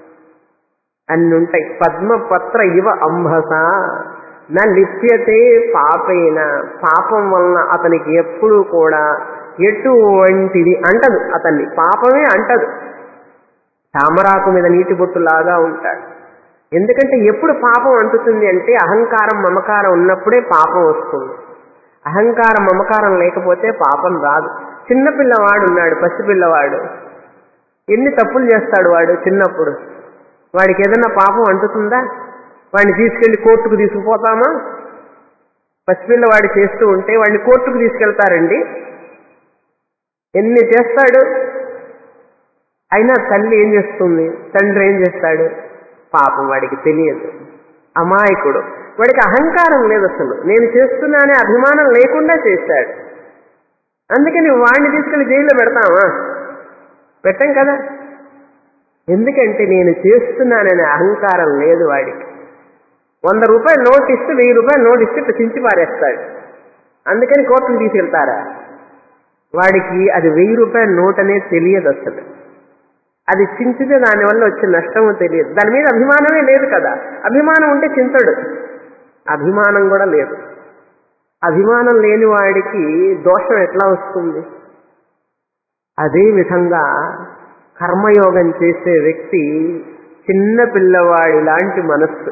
అన్ని ఉంటాయి పద్మపత్ర ఇవ అంబస నా లిప్యతే పాపేన పాపం వలన అతనికి ఎప్పుడూ కూడా ఎటువంటిది అంటదు అతన్ని పాపమే అంటదు తామరాకు మీద నీటి బొట్టులాగా ఉంటాడు ఎందుకంటే ఎప్పుడు పాపం అంటుతుంది అంటే అహంకారం మమకారం ఉన్నప్పుడే పాపం వస్తుంది అహంకారం మమకారం లేకపోతే పాపం రాదు చిన్నపిల్లవాడు ఉన్నాడు పసిపిల్లవాడు ఎన్ని తప్పులు చేస్తాడు వాడు చిన్నప్పుడు వాడికి ఏదన్నా పాపం అంటుతుందా వాడిని తీసుకెళ్లి కోర్టుకు తీసుకుపోతామా పసిపిల్లవాడు చేస్తూ ఉంటే వాడిని కోర్టుకు తీసుకెళ్తారండి ఎన్ని చేస్తాడు అయినా తల్లి ఏం చేస్తుంది తండ్రి ఏం చేస్తాడు పాపం వాడికి తెలియదు అమాయకుడు వాడికి అహంకారం లేదు అసలు నేను చేస్తున్నానే అభిమానం లేకుండా చేశాడు అందుకని వాడిని తీసుకెళ్లి జైల్లో పెడతామా పెట్టం కదా ఎందుకంటే నేను చేస్తున్నాననే అహంకారం లేదు వాడికి వంద రూపాయలు నోట్ ఇస్తే వెయ్యి రూపాయలు నోట్ ఇస్తే ఇట్లా చించి పారేస్తాడు అందుకని కోర్టుకు తీసుకెళ్తారా వాడికి అది వెయ్యి రూపాయల నోట్ అనేది తెలియదు అసలు అది చించితే దానివల్ల వచ్చే నష్టమో తెలియదు దాని మీద అభిమానమే లేదు కదా అభిమానం ఉంటే చింతడు అభిమానం కూడా లేదు అభిమానం లేని వాడికి దోషం ఎట్లా వస్తుంది అదే విధంగా కర్మయోగం చేసే వ్యక్తి చిన్న పిల్లవాడి లాంటి మనస్సు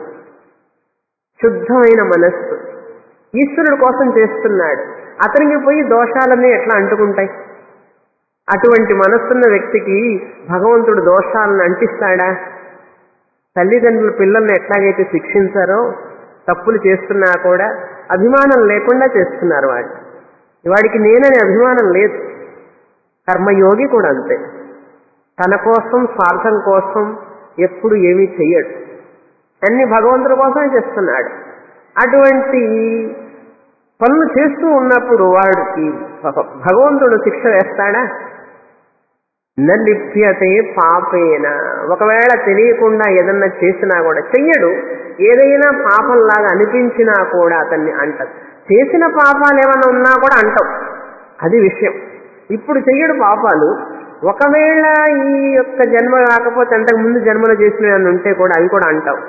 శుద్ధమైన మనస్సు ఈశ్వరుడు కోసం చేస్తున్నాడు అతనికి పోయి దోషాలన్నీ ఎట్లా అంటుకుంటాయి అటువంటి మనస్సున్న వ్యక్తికి భగవంతుడు దోషాలను అంటిస్తాడా తల్లిదండ్రులు పిల్లల్ని ఎట్లాగైతే శిక్షించారో తప్పులు చేస్తున్నా కూడా అభిమానం లేకుండా చేస్తున్నారు వాడు వాడికి నేననే అభిమానం లేదు కర్మయోగి కూడా అంతే తన కోసం స్వార్థం కోసం ఎప్పుడు ఏమీ చెయ్యడు అన్ని భగవంతుడి కోసమే చేస్తున్నాడు అటువంటి పనులు చేస్తూ ఉన్నప్పుడు వాడికి భగవంతుడు శిక్ష వేస్తాడా నలిప్యతే పాపేన ఒకవేళ తెలియకుండా ఏదన్నా చేసినా కూడా చెయ్యడు ఏదైనా పాపంలాగా అనిపించినా కూడా అతన్ని అంటదు చేసిన పాపాలు ఏమైనా ఉన్నా కూడా అంటావు అది విషయం ఇప్పుడు చెయ్యడు పాపాలు ఒకవేళ ఈ యొక్క జన్మ కాకపోతే అంతకు ముందు జన్మలో చేసినవి ఉంటే కూడా అవి కూడా అంటావు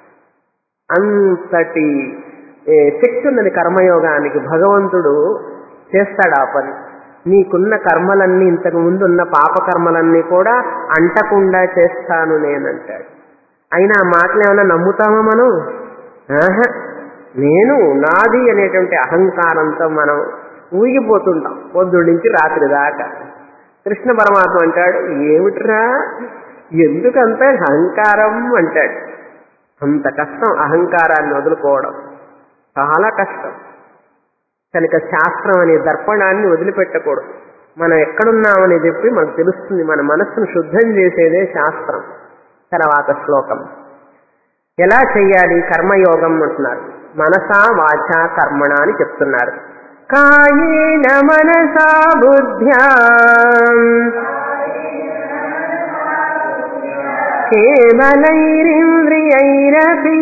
అంతటి శక్తి ఉన్నది కర్మయోగానికి భగవంతుడు చేస్తాడు ఆ పని నీకున్న కర్మలన్నీ ఇంతకు ముందు ఉన్న పాప కర్మలన్నీ కూడా అంటకుండా చేస్తాను నేనంటాడు అయినా ఆ మాటలు ఏమైనా నమ్ముతామా మనం ఆహా నేను నాది అనేటువంటి అహంకారంతో మనం ఊగిపోతుంటాం పొద్దుడి నుంచి రాత్రి దాకా కృష్ణ పరమాత్మ అంటాడు ఏమిట్రా ఎందుకంత అహంకారం అంటాడు అంత కష్టం అహంకారాన్ని వదులుకోవడం చాలా కష్టం కనుక శాస్త్రం అనే దర్పణాన్ని వదిలిపెట్టకూడదు మనం ఎక్కడున్నామని చెప్పి మనకు తెలుస్తుంది మన మనస్సును శుద్ధం చేసేదే శాస్త్రం తర్వాత శ్లోకం ఎలా చెయ్యాలి కర్మయోగం అంటున్నారు మనసా వాచ కర్మణ అని చెప్తున్నారు కాయేన మనసా బుద్ధ్యా కేవలైరింద్రియైరపి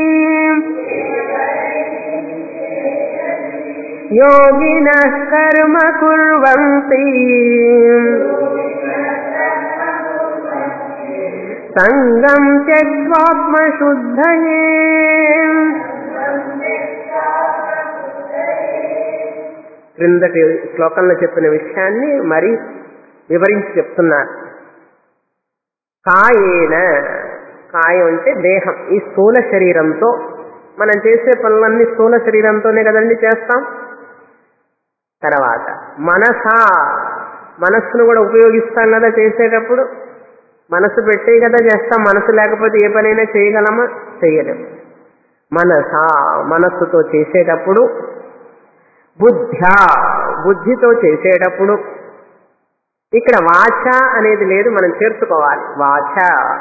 योगिनः कर्म कुर्वन्ति सङ्गम् त्यक्त्वात्मशुद्धये క్రిందటి శ్లోకంలో చెప్పిన విషయాన్ని మరి వివరించి చెప్తున్నారు కాయేన కాయం అంటే దేహం ఈ స్థూల శరీరంతో మనం చేసే పనులన్నీ స్థూల శరీరంతోనే కదండి చేస్తాం తర్వాత మనసా మనస్సును కూడా ఉపయోగిస్తాం కదా చేసేటప్పుడు మనసు పెట్టే కదా చేస్తాం మనసు లేకపోతే ఏ పనైనా చేయగలమా చేయలేము మనసా మనస్సుతో చేసేటప్పుడు బుద్ధ్యా బుద్ధితో చేసేటప్పుడు ఇక్కడ వాచ అనేది లేదు మనం చేర్చుకోవాలి వాచ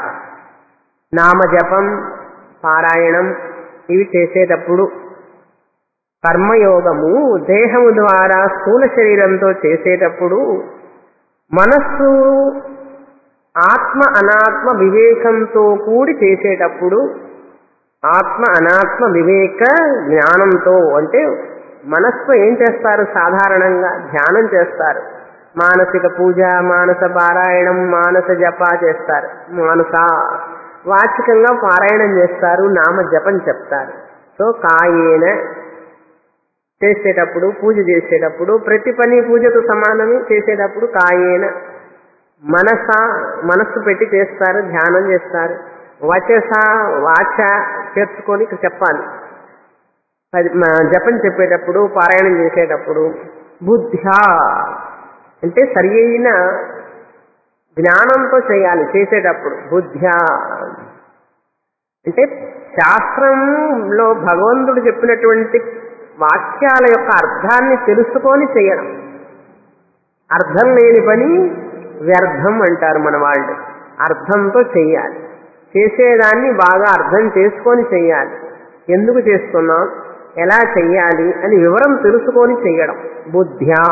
నామజపం పారాయణం ఇవి చేసేటప్పుడు కర్మయోగము దేహము ద్వారా స్థూల శరీరంతో చేసేటప్పుడు మనస్సు ఆత్మ అనాత్మ వివేకంతో కూడి చేసేటప్పుడు ఆత్మ అనాత్మ వివేక జ్ఞానంతో అంటే మనస్సు ఏం చేస్తారు సాధారణంగా ధ్యానం చేస్తారు మానసిక పూజ మానస పారాయణం మానస జప చేస్తారు మానస వాచికంగా పారాయణం చేస్తారు నామ జపం చెప్తారు సో కాయేన చేసేటప్పుడు పూజ చేసేటప్పుడు ప్రతి పని పూజతో సమానమే చేసేటప్పుడు కాయేన మనస మనస్సు పెట్టి చేస్తారు ధ్యానం చేస్తారు వచస వాచ చేర్చుకొని చెప్పాలి జపం చెప్పేటప్పుడు పారాయణం చేసేటప్పుడు బుద్ధ్యా అంటే సరి అయిన జ్ఞానంతో చేయాలి చేసేటప్పుడు బుద్ధ్యా అంటే శాస్త్రంలో భగవంతుడు చెప్పినటువంటి వాక్యాల యొక్క అర్థాన్ని తెలుసుకొని చేయడం అర్థం లేని పని వ్యర్థం అంటారు మన వాళ్ళు అర్థంతో చెయ్యాలి చేసేదాన్ని బాగా అర్థం చేసుకొని చెయ్యాలి ఎందుకు చేస్తున్నాం ఎలా చెయ్యాలి అని వివరం తెలుసుకొని చెయ్యడం బుద్ధ్యా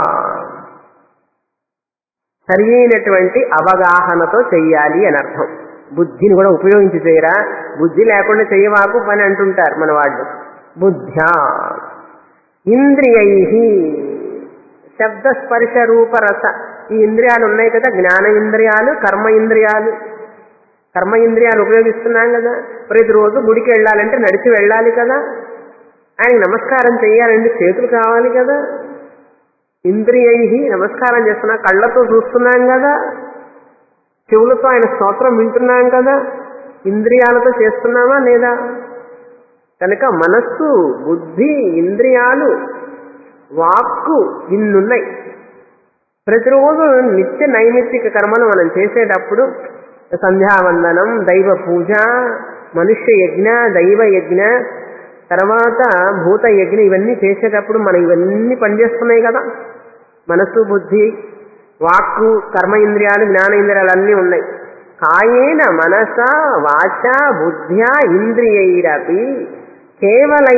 సరి అయినటువంటి అవగాహనతో చెయ్యాలి అని అర్థం బుద్ధిని కూడా ఉపయోగించి చేయరా బుద్ధి లేకుండా చెయ్యవాకు పని అంటుంటారు మన వాళ్ళు బుద్ధ్యా ఇంద్రియై శబ్ద స్పర్శ రూప రస ఈ ఇంద్రియాలు ఉన్నాయి కదా జ్ఞాన ఇంద్రియాలు కర్మ ఇంద్రియాలు కర్మ ఇంద్రియాలు ఉపయోగిస్తున్నాం కదా ప్రతిరోజు గుడికి వెళ్ళాలంటే నడిచి వెళ్ళాలి కదా ఆయనకి నమస్కారం చేయాలంటే చేతులు కావాలి కదా ఇంద్రియై నమస్కారం చేస్తున్నా కళ్ళతో చూస్తున్నాం కదా చెవులతో ఆయన స్తోత్రం వింటున్నాం కదా ఇంద్రియాలతో చేస్తున్నామా లేదా కనుక మనస్సు బుద్ధి ఇంద్రియాలు వాక్కు ఇన్నున్నాయి ప్రతిరోజు నిత్య నైమిత్తిక కర్మలు మనం చేసేటప్పుడు సంధ్యావందనం దైవ పూజ మనుష్య యజ్ఞ దైవ యజ్ఞ తర్వాత భూత యజ్ఞ ఇవన్నీ చేసేటప్పుడు మనం ఇవన్నీ పనిచేస్తున్నాయి కదా మనస్సు బుద్ధి వాక్కు కర్మ ఇంద్రియాలు జ్ఞాన ఇంద్రియాలు అన్నీ ఉన్నాయి కాయేన మనస వాచ బుద్ధ్యా ఇంద్రియైరపి కేవలై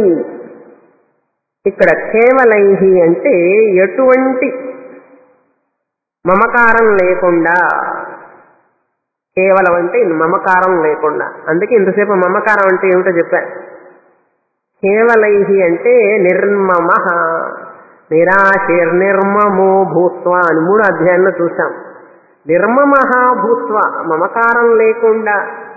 ఇక్కడ కేవలై అంటే ఎటువంటి మమకారం లేకుండా కేవలం అంటే మమకారం లేకుండా అందుకే ఇంతసేపు మమకారం అంటే ఏమిటో చెప్పా కేవలై అంటే నిర్మమ నిరాశిర్నిర్మమో భూత్వ అని మూడు అధ్యాయంలో చూసాం నిర్మమ భూత్వ మమకారం లేకుండా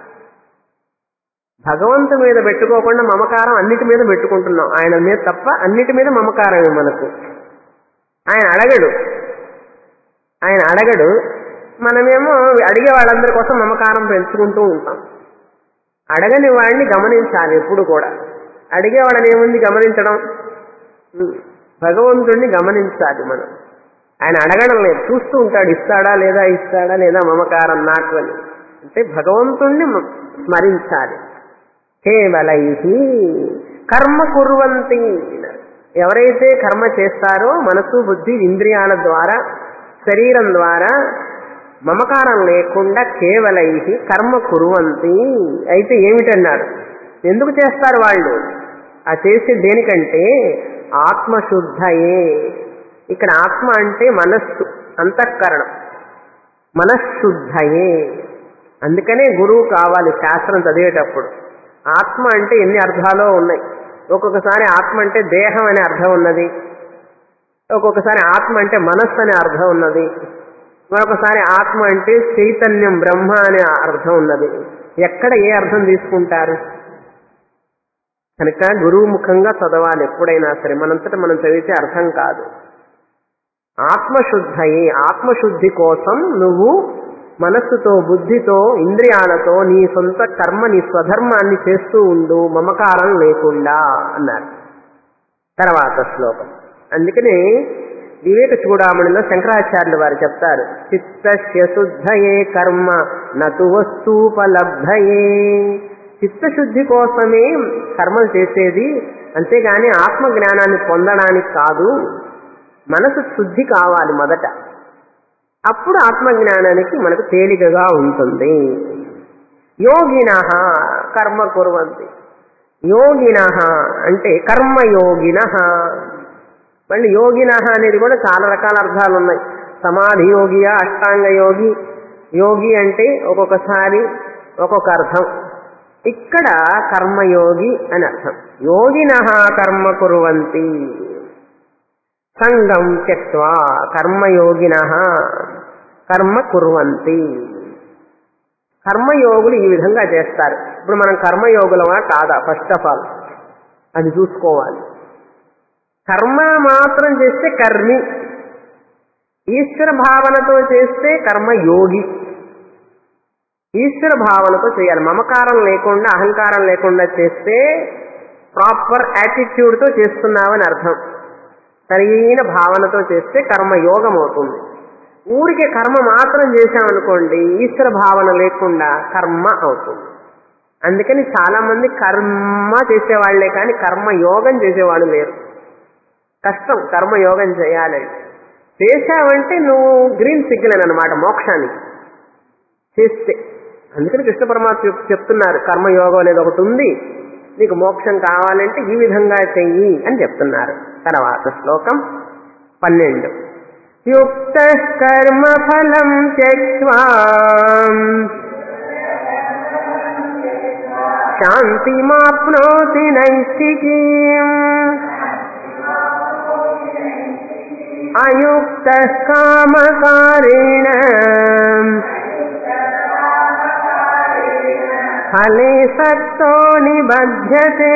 భగవంతు మీద పెట్టుకోకుండా మమకారం అన్నిటి మీద పెట్టుకుంటున్నాం ఆయన మీద తప్ప అన్నిటి మీద మమకారమే మనకు ఆయన అడగడు ఆయన అడగడు మనమేమో అడిగే వాళ్ళందరి కోసం మమకారం పెంచుకుంటూ ఉంటాం అడగని వాడిని గమనించాలి ఎప్పుడు కూడా అడిగేవాడని ఏముంది గమనించడం భగవంతుడిని గమనించాలి మనం ఆయన అడగడం లేదు చూస్తూ ఉంటాడు ఇస్తాడా లేదా ఇస్తాడా లేదా మమకారం నాకు అని అంటే భగవంతుణ్ణి స్మరించాలి కేవలై కర్మ కుర్వంతి ఎవరైతే కర్మ చేస్తారో మనసు బుద్ధి ఇంద్రియాల ద్వారా శరీరం ద్వారా మమకారం లేకుండా కేవలై కర్మ కురువంతి అయితే ఏమిటన్నారు ఎందుకు చేస్తారు వాళ్ళు ఆ చేసే దేనికంటే ఆత్మశుద్ధయే ఇక్కడ ఆత్మ అంటే మనస్సు అంతఃకరణం మనశ్శుద్ధయే అందుకనే గురువు కావాలి శాస్త్రం చదివేటప్పుడు ఆత్మ అంటే ఎన్ని అర్థాలో ఉన్నాయి ఒక్కొక్కసారి ఆత్మ అంటే దేహం అనే అర్థం ఉన్నది ఒక్కొక్కసారి ఆత్మ అంటే మనస్సు అనే అర్థం ఉన్నది మరొకసారి ఆత్మ అంటే చైతన్యం బ్రహ్మ అనే అర్థం ఉన్నది ఎక్కడ ఏ అర్థం తీసుకుంటారు కనుక గురువు ముఖంగా చదవాలి ఎప్పుడైనా సరే మనంతట మనం చదివితే అర్థం కాదు ఆత్మశుద్ధయే ఆత్మశుద్ధి కోసం నువ్వు మనస్సుతో బుద్ధితో ఇంద్రియాలతో నీ సొంత కర్మ నీ స్వధర్మాన్ని చేస్తూ ఉండు మమకారం లేకుండా అన్నారు తర్వాత శ్లోకం అందుకనే వివేక చూడామణిలో శంకరాచార్యులు వారు చెప్తారు చిత్తస్య శుద్ధయే కర్మ నతు వస్తూపలబ్ధయే చిత్తశుద్ధి కోసమే కర్మలు చేసేది అంతేగాని ఆత్మ జ్ఞానాన్ని పొందడానికి కాదు మనసు శుద్ధి కావాలి మొదట అప్పుడు ఆత్మజ్ఞానానికి మనకు తేలికగా ఉంటుంది యోగిన కర్మ కుర్వంతి యోగిన అంటే కర్మయోగిన మళ్ళీ యోగిన అనేది కూడా చాలా రకాల అర్థాలు ఉన్నాయి సమాధి యోగియా అష్టాంగ యోగి యోగి అంటే ఒక్కొక్కసారి ఒక్కొక్క అర్థం ఇక్కడ కర్మయోగి అని అర్థం యోగిన కర్మ కుర్వంతి సంగం త్యక్వా కర్మయోగిన కర్మ కుర్వంతి కర్మయోగులు ఈ విధంగా చేస్తారు ఇప్పుడు మనం కర్మయోగులమా కాదా ఫస్ట్ ఆఫ్ ఆల్ అది చూసుకోవాలి కర్మ మాత్రం చేస్తే కర్మి ఈశ్వర భావనతో చేస్తే కర్మయోగి ఈశ్వర భావనతో చేయాలి మమకారం లేకుండా అహంకారం లేకుండా చేస్తే ప్రాపర్ యాటిట్యూడ్తో చేస్తున్నావని అర్థం సరైన భావనతో చేస్తే కర్మయోగం అవుతుంది ఊరికే కర్మ మాత్రం చేశామనుకోండి ఈశ్వర భావన లేకుండా కర్మ అవుతుంది అందుకని చాలా మంది కర్మ చేసేవాళ్లే కానీ కర్మయోగం చేసేవాళ్ళు లేరు కష్టం కర్మయోగం చేయాలని చేశావంటే నువ్వు గ్రీన్ సిగ్నల్ అనమాట మోక్షానికి చేస్తే అందుకని కృష్ణ పరమాత్మ చెప్తున్నారు కర్మయోగం అనేది ఒకటి ఉంది నీకు మోక్షం కావాలంటే ఈ విధంగా చెయ్యి అని చెప్తున్నారు తర్వాత శ్లోకం పన్నెండు యుక్త కర్మ ఫలం త్యక్వా శాంతిమాప్నోతి నైష్ఠికీం అయుక్త కామకారేణ ఫలే సక్తో నిబధ్యతే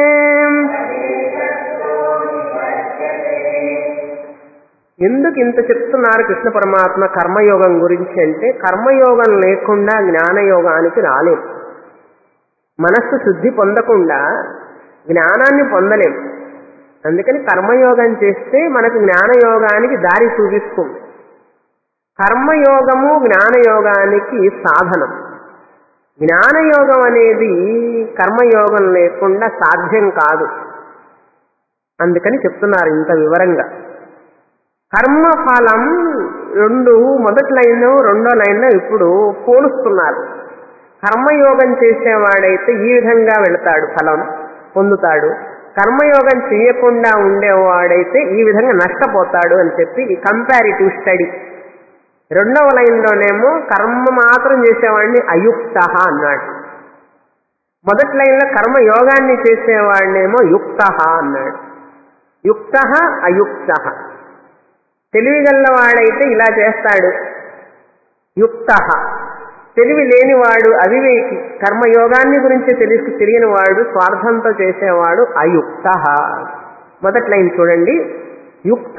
ఎందుకు ఇంత చెప్తున్నారు కృష్ణ పరమాత్మ కర్మయోగం గురించి అంటే కర్మయోగం లేకుండా జ్ఞానయోగానికి రాలేం మనస్సు శుద్ధి పొందకుండా జ్ఞానాన్ని పొందలేం అందుకని కర్మయోగం చేస్తే మనకు జ్ఞానయోగానికి దారి చూపిస్తుంది కర్మయోగము జ్ఞానయోగానికి సాధనం జ్ఞానయోగం అనేది కర్మయోగం లేకుండా సాధ్యం కాదు అందుకని చెప్తున్నారు ఇంత వివరంగా కర్మఫలం రెండు మొదటి లైన్ రెండో లైన్లో ఇప్పుడు పోలుస్తున్నారు కర్మయోగం చేసేవాడైతే ఈ విధంగా వెళతాడు ఫలం పొందుతాడు కర్మయోగం చేయకుండా ఉండేవాడైతే ఈ విధంగా నష్టపోతాడు అని చెప్పి ఈ కంపారిటివ్ స్టడీ రెండవ లైన్లోనేమో కర్మ మాత్రం చేసేవాడిని అయుక్త అన్నాడు మొదటి లైన్లో కర్మ యోగాన్ని చేసేవాడినేమో యుక్త అన్నాడు యుక్త అయుక్త తెలివిగల్లవాడైతే ఇలా చేస్తాడు యుక్త తెలివి లేనివాడు అవివేకి కర్మయోగాన్ని గురించి తెలిసి తెలియని వాడు స్వార్థంతో చేసేవాడు అయుక్త మొదటి లైన్ చూడండి యుక్త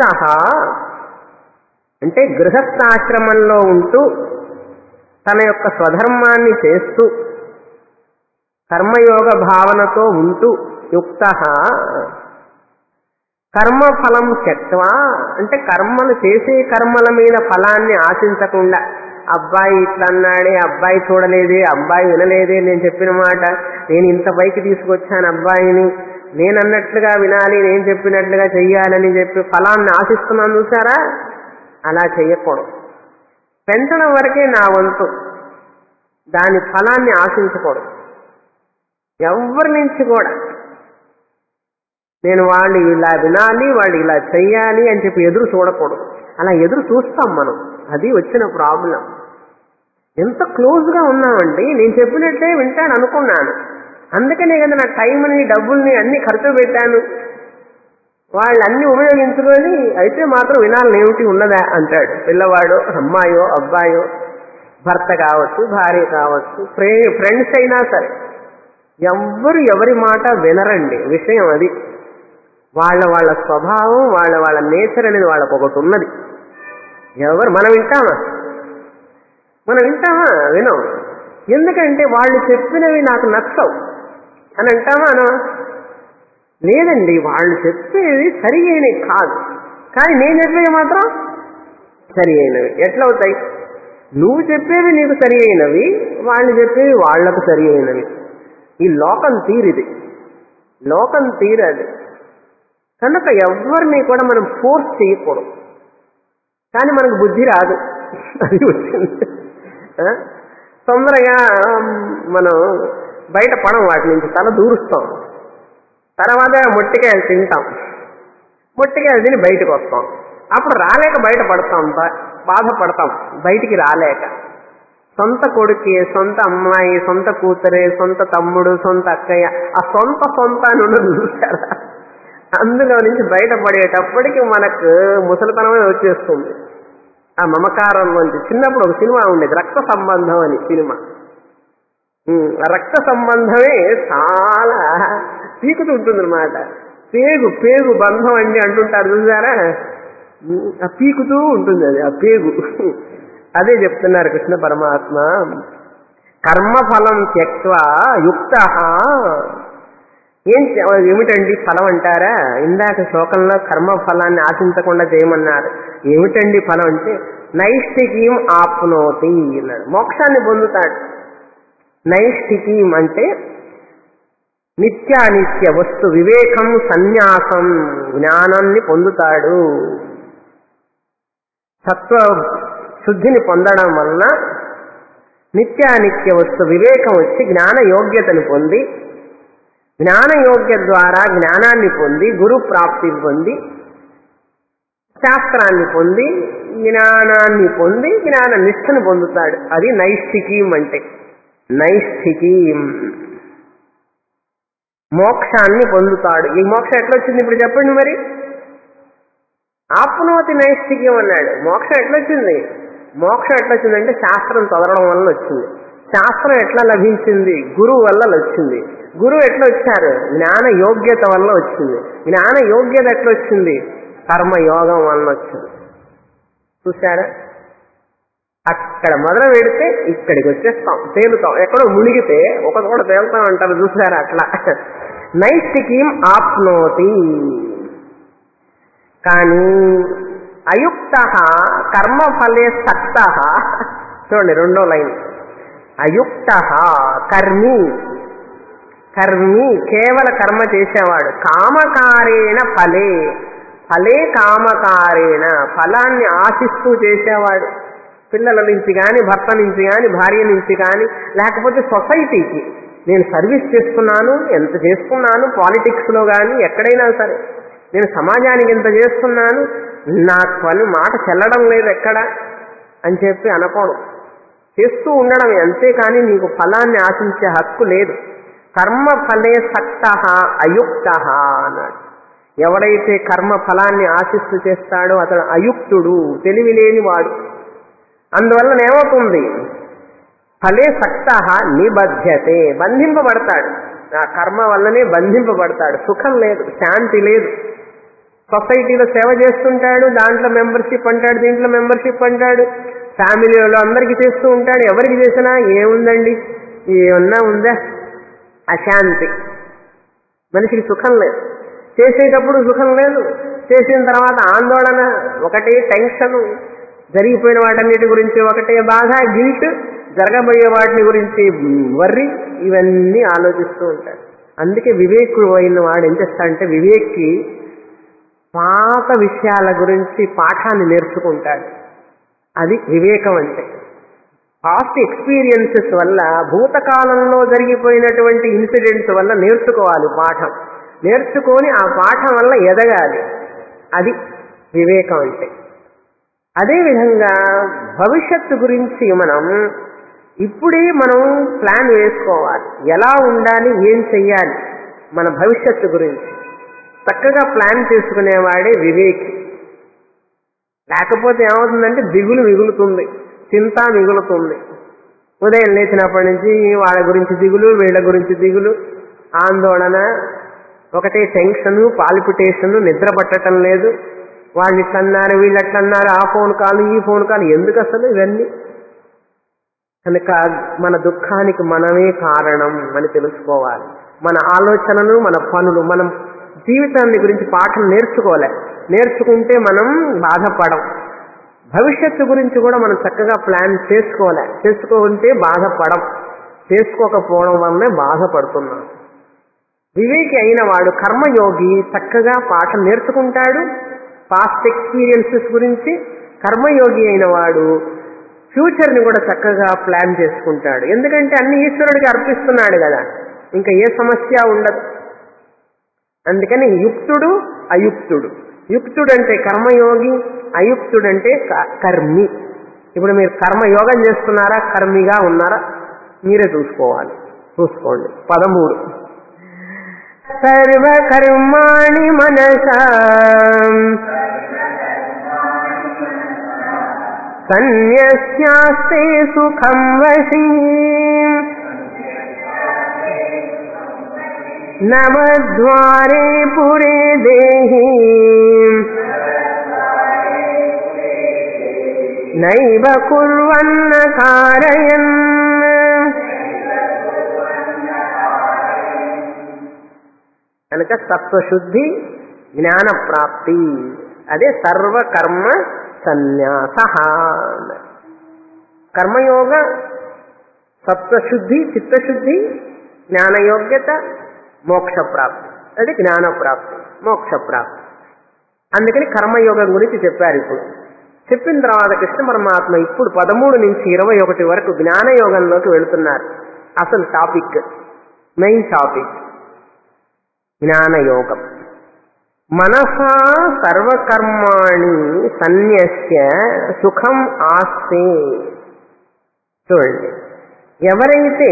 అంటే గృహస్థాశ్రమంలో ఉంటూ తన యొక్క స్వధర్మాన్ని చేస్తూ కర్మయోగ భావనతో ఉంటూ యుక్త కర్మఫలం త్యక్వా అంటే కర్మలు చేసే కర్మల మీద ఫలాన్ని ఆశించకుండా అబ్బాయి ఇట్లా అన్నాడే అబ్బాయి చూడలేదే అబ్బాయి వినలేదే నేను చెప్పిన మాట నేను ఇంత పైకి తీసుకొచ్చాను అబ్బాయిని నేను అన్నట్లుగా వినాలి నేను చెప్పినట్లుగా చెయ్యాలని చెప్పి ఫలాన్ని ఆశిస్తున్నాను చూసారా అలా చెయ్యకూడదు పెంచడం వరకే నా వంతు దాని ఫలాన్ని ఆశించకూడదు ఎవరి నుంచి కూడా నేను వాళ్ళు ఇలా వినాలి వాళ్ళు ఇలా చెయ్యాలి అని చెప్పి ఎదురు చూడకూడదు అలా ఎదురు చూస్తాం మనం అది వచ్చిన ప్రాబ్లం ఎంత క్లోజ్గా ఉన్నామండి నేను చెప్పినట్లే వింటాను అనుకున్నాను అందుకనే కదా నా టైంని డబ్బుల్ని అన్ని ఖర్చు పెట్టాను వాళ్ళు అన్ని ఉపయోగించుకొని అయితే మాత్రం వినాలని ఏమిటి ఉన్నదా అంటాడు పిల్లవాడో అమ్మాయో అబ్బాయో భర్త కావచ్చు భార్య కావచ్చు ఫ్రే ఫ్రెండ్స్ అయినా సరే ఎవ్వరు ఎవరి మాట వినరండి విషయం అది వాళ్ళ వాళ్ళ స్వభావం వాళ్ళ వాళ్ళ నేచర్ అనేది వాళ్ళకు ఒకటి ఉన్నది ఎవరు మనం వింటామా మనం వింటామా వినం ఎందుకంటే వాళ్ళు చెప్పినవి నాకు నచ్చవు అని అంటామా అనా లేదండి వాళ్ళు చెప్పేది సరి అయినవి కాదు కానీ నేను చెప్పేవి మాత్రం సరి అయినవి ఎట్లా అవుతాయి నువ్వు చెప్పేవి నీకు సరి అయినవి వాళ్ళు చెప్పేవి వాళ్లకు సరి అయినవి ఈ లోకం తీరిది లోకం తీరది కనుక ఎవరిని కూడా మనం ఫోర్స్ చేయకూడదు కానీ మనకు బుద్ధి రాదు అది వచ్చింది ఆ? తొందరగా మనం బయట పడం వాటి నుంచి తల దూరుస్తాం తర్వాత మొట్టికాయలు తింటాం మొట్టికాయలు తిని బయటకు వస్తాం అప్పుడు రాలేక బయట పడతాం బా- బాధపడతాం బయటికి రాలేక సొంత కొడుకే సొంత అమ్మాయి సొంత కూతురే సొంత తమ్ముడు సొంత అక్కయ్య ఆ సొంత సొంత అని ఉన్నది చూసారా అందులో నుంచి బయటపడేటప్పటికి మనకు ముసలితనమే వచ్చేస్తుంది ఆ మమకారం నుంచి చిన్నప్పుడు ఒక సినిమా ఉండేది రక్త సంబంధం అని సినిమా ఉమ్, ఆ రక్త సంబంధమే చాలా పీకుతూ ఉంటుంది అనమాట పేగు పేగు బంధం అండి అంటుంటారు చూసారా ఉమ్, ఆ పీకుతూ ఉంటుంది అది ఆ పేగు అదే చెప్తున్నారు కృష్ణ పరమాత్మ కర్మఫలం త్యక్వ యుక్త ఏం చే- ఏమిటండి ఫలం అంటారా ఇందాక శ్లోకంలో కర్మ ఫలాన్ని ఆశించకుండా చేయమన్నారు ఏమిటండి ఫలం అంటే నైష్ఠికీం ఆప్నోతి అన్నాడు మోక్షాన్ని పొందుతాడు నైష్ఠికీం అంటే నిత్యానిత్య వస్తు వివేకం సన్యాసం జ్ఞానాన్ని పొందుతాడు సత్వ శుద్ధిని పొందడం వలన నిత్యానిత్య వస్తు వివేకం వచ్చి జ్ఞాన యోగ్యతను పొంది జ్ఞాన యోగ్య ద్వారా జ్ఞానాన్ని పొంది గురు ప్రాప్తి పొంది శాస్త్రాన్ని పొంది జ్ఞానాన్ని పొంది జ్ఞాన నిష్ఠను పొందుతాడు అది నైష్ఠికీం అంటే నైష్ఠికీం మోక్షాన్ని పొందుతాడు ఈ మోక్షం ఎట్లొచ్చింది ఇప్పుడు చెప్పండి మరి ఆప్నోతి నైష్ఠిక్యం అన్నాడు మోక్షం ఎట్లొచ్చింది మోక్షం ఎట్లొచ్చిందంటే శాస్త్రం చదవడం వల్ల వచ్చింది శాస్త్రం ఎట్లా లభించింది గురువు వల్ల వచ్చింది గురువు ఎట్లా వచ్చారు జ్ఞాన యోగ్యత వల్ల వచ్చింది జ్ఞాన యోగ్యత ఎట్లా వచ్చింది కర్మ యోగం వల్ల వచ్చింది చూసారా అక్కడ మొదలు పెడితే ఇక్కడికి వచ్చేస్తాం తేలుతాం ఎక్కడో మునిగితే ఒక చోట తేలుతాం అంటారు చూసారా అట్లా నైష్టికీం ఆప్నోతి కానీ అయుక్త కర్మఫలే సక్త చూడండి రెండో లైన్ అయుక్త కర్మి కర్మి కేవల కర్మ చేసేవాడు కామకారేణ ఫలే ఫలే కామకారేణ ఫలాన్ని ఆశిస్తూ చేసేవాడు పిల్లల నుంచి కానీ భర్త నుంచి కానీ భార్య నుంచి కానీ లేకపోతే సొసైటీకి నేను సర్వీస్ చేస్తున్నాను ఎంత చేస్తున్నాను పాలిటిక్స్లో కానీ ఎక్కడైనా సరే నేను సమాజానికి ఎంత చేస్తున్నాను నా పని మాట చెల్లడం లేదు ఎక్కడ అని చెప్పి అనకూడదు చేస్తూ ఉండడం అంతేకాని నీకు ఫలాన్ని ఆశించే హక్కు లేదు కర్మ ఫలే సక్త అయుక్త అన్నాడు ఎవడైతే కర్మ ఫలాన్ని ఆశిస్తూ చేస్తాడో అతడు అయుక్తుడు తెలివి లేనివాడు అందువల్ల ఏమవుతుంది ఫలే సక్త నిబధ్యతే బంధింపబడతాడు ఆ కర్మ వల్లనే బంధింపబడతాడు సుఖం లేదు శాంతి లేదు సొసైటీలో సేవ చేస్తుంటాడు దాంట్లో మెంబర్షిప్ అంటాడు దీంట్లో మెంబర్షిప్ అంటాడు ఫ్యామిలీలో అందరికీ చేస్తూ ఉంటాడు ఎవరికి చేసినా ఏముందండి ఏమన్నా ఉందా అశాంతి మనిషికి సుఖం లేదు చేసేటప్పుడు సుఖం లేదు చేసిన తర్వాత ఆందోళన ఒకటే టెన్షన్ జరిగిపోయిన వాటన్నిటి గురించి ఒకటే బాధ గిల్ట్ జరగబోయే వాటిని గురించి వర్రి ఇవన్నీ ఆలోచిస్తూ ఉంటాడు అందుకే వివేకు అయిన వాడు ఏం చేస్తాడంటే వివేక్కి పాత విషయాల గురించి పాఠాన్ని నేర్చుకుంటాడు అది వివేకం అంటే పాస్ట్ ఎక్స్పీరియన్సెస్ వల్ల భూతకాలంలో జరిగిపోయినటువంటి ఇన్సిడెంట్స్ వల్ల నేర్చుకోవాలి పాఠం నేర్చుకొని ఆ పాఠం వల్ల ఎదగాలి అది వివేకం అంటే అదేవిధంగా భవిష్యత్తు గురించి మనం ఇప్పుడే మనం ప్లాన్ వేసుకోవాలి ఎలా ఉండాలి ఏం చెయ్యాలి మన భవిష్యత్తు గురించి చక్కగా ప్లాన్ చేసుకునేవాడే వివేకి లేకపోతే ఏమవుతుందంటే దిగులు మిగులుతుంది చింత మిగులుతుంది ఉదయం లేచినప్పటి నుంచి వాళ్ళ గురించి దిగులు వీళ్ళ గురించి దిగులు ఆందోళన ఒకటే టెన్షన్ పాలిపిటేషన్ నిద్ర పట్టడం లేదు వాళ్ళు ఇట్లన్నారు వీళ్ళు అట్లన్నారు ఆ ఫోన్ కాల్ ఈ ఫోన్ కాల్ ఎందుకు అసలు ఇవన్నీ కనుక మన దుఃఖానికి మనమే కారణం అని తెలుసుకోవాలి మన ఆలోచనలు మన పనులు మనం జీవితాన్ని గురించి పాఠం నేర్చుకోలే నేర్చుకుంటే మనం బాధపడం భవిష్యత్తు గురించి కూడా మనం చక్కగా ప్లాన్ చేసుకోలే చేసుకోకుంటే బాధపడం చేసుకోకపోవడం వల్లనే బాధపడుతున్నాం వివేకి అయిన వాడు కర్మయోగి చక్కగా పాఠం నేర్చుకుంటాడు పాస్ట్ ఎక్స్పీరియన్సెస్ గురించి కర్మయోగి అయిన వాడు ఫ్యూచర్ని కూడా చక్కగా ప్లాన్ చేసుకుంటాడు ఎందుకంటే అన్ని ఈశ్వరుడికి అర్పిస్తున్నాడు కదా ఇంకా ఏ సమస్య ఉండదు అందుకని యుక్తుడు అయుక్తుడు యుక్తుడు అంటే కర్మయోగి అయుక్తుడంటే క- కర్మి ఇప్పుడు మీరు కర్మయోగం చేస్తున్నారా కర్మిగా ఉన్నారా మీరే చూసుకోవాలి చూసుకోండి పదమూడు సర్వకర్మాణి మనసా సన్యస్యాస్తే సుఖం వశీ నమద్వారే పురే దేహి నైవ కుర్వన్న కారయన్ కనుక సత్వశుద్ధి జ్ఞాన ప్రాప్తి అదే సర్వకర్మ సన్యాస కర్మయోగ సత్వశుద్ధి చిత్తశుద్ధి జ్ఞానయోగ్యత మోక్ష ప్రాప్తి అది జ్ఞాన ప్రాప్తి మోక్ష ప్రాప్తి అందుకని కర్మయోగం గురించి చెప్పారు ఇప్పుడు చెప్పిన తర్వాత కృష్ణ పరమాత్మ ఇప్పుడు పదమూడు నుంచి ఇరవై ఒకటి వరకు జ్ఞానయోగంలోకి వెళుతున్నారు అసలు టాపిక్ మెయిన్ టాపిక్ జ్ఞానయోగం మనసా సర్వకర్మాణి సన్యస్య సుఖం ఆస్తే చూడండి ఎవరైతే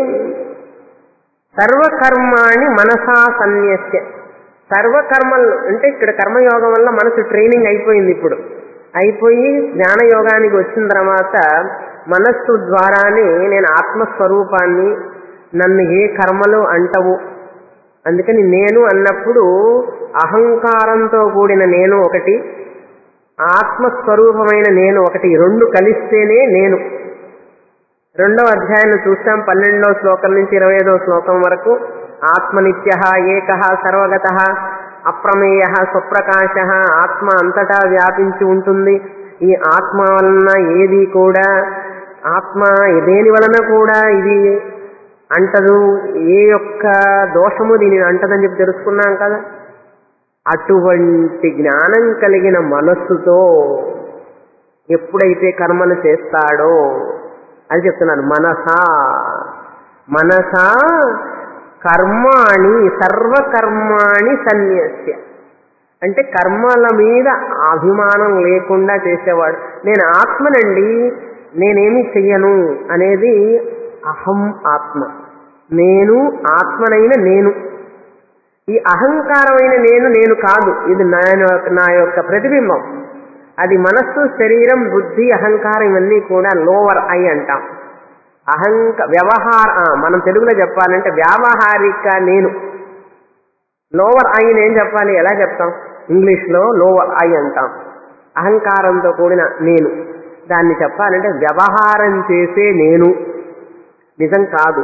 సర్వకర్మాణి మనసా సన్యస్య సర్వకర్మలు అంటే ఇక్కడ కర్మయోగం వల్ల మనసు ట్రైనింగ్ అయిపోయింది ఇప్పుడు అయిపోయి జ్ఞానయోగానికి వచ్చిన తర్వాత మనస్సు ద్వారానే నేను ఆత్మస్వరూపాన్ని నన్ను ఏ కర్మలు అంటవు అందుకని నేను అన్నప్పుడు అహంకారంతో కూడిన నేను ఒకటి ఆత్మస్వరూపమైన నేను ఒకటి రెండు కలిస్తేనే నేను రెండో అధ్యాయం చూస్తాం పన్నెండవ శ్లోకం నుంచి ఇరవై ఐదవ శ్లోకం వరకు ఆత్మనిత్య ఏక సర్వగత అప్రమేయ స్వప్రకాశ ఆత్మ అంతటా వ్యాపించి ఉంటుంది ఈ ఆత్మ వలన ఏది కూడా ఆత్మ దేని వలన కూడా ఇది అంటదు ఏ యొక్క దోషము దీనిని అంటదని చెప్పి తెలుసుకున్నాం కదా అటువంటి జ్ఞానం కలిగిన మనస్సుతో ఎప్పుడైతే కర్మలు చేస్తాడో అది చెప్తున్నాను మనస మనస కర్మాణి సర్వకర్మాణి సన్యస్య అంటే కర్మల మీద అభిమానం లేకుండా చేసేవాడు నేను ఆత్మనండి నేనేమి చెయ్యను అనేది అహం ఆత్మ నేను ఆత్మనైన నేను ఈ అహంకారమైన నేను నేను కాదు ఇది నా నా యొక్క ప్రతిబింబం అది మనస్సు శరీరం బుద్ధి అహంకారం ఇవన్నీ కూడా లోవర్ ఐ అంటాం అహంక వ్యవహార ఆ, మనం తెలుగులో చెప్పాలంటే వ్యావహారిక నేను లోవర్ ఐ ఏం చెప్పాలి ఎలా చెప్తాం ఇంగ్లీష్లో లోవర్ ఐ అంటాం అహంకారంతో కూడిన నేను దాన్ని చెప్పాలంటే వ్యవహారం చేసే నేను నిజం కాదు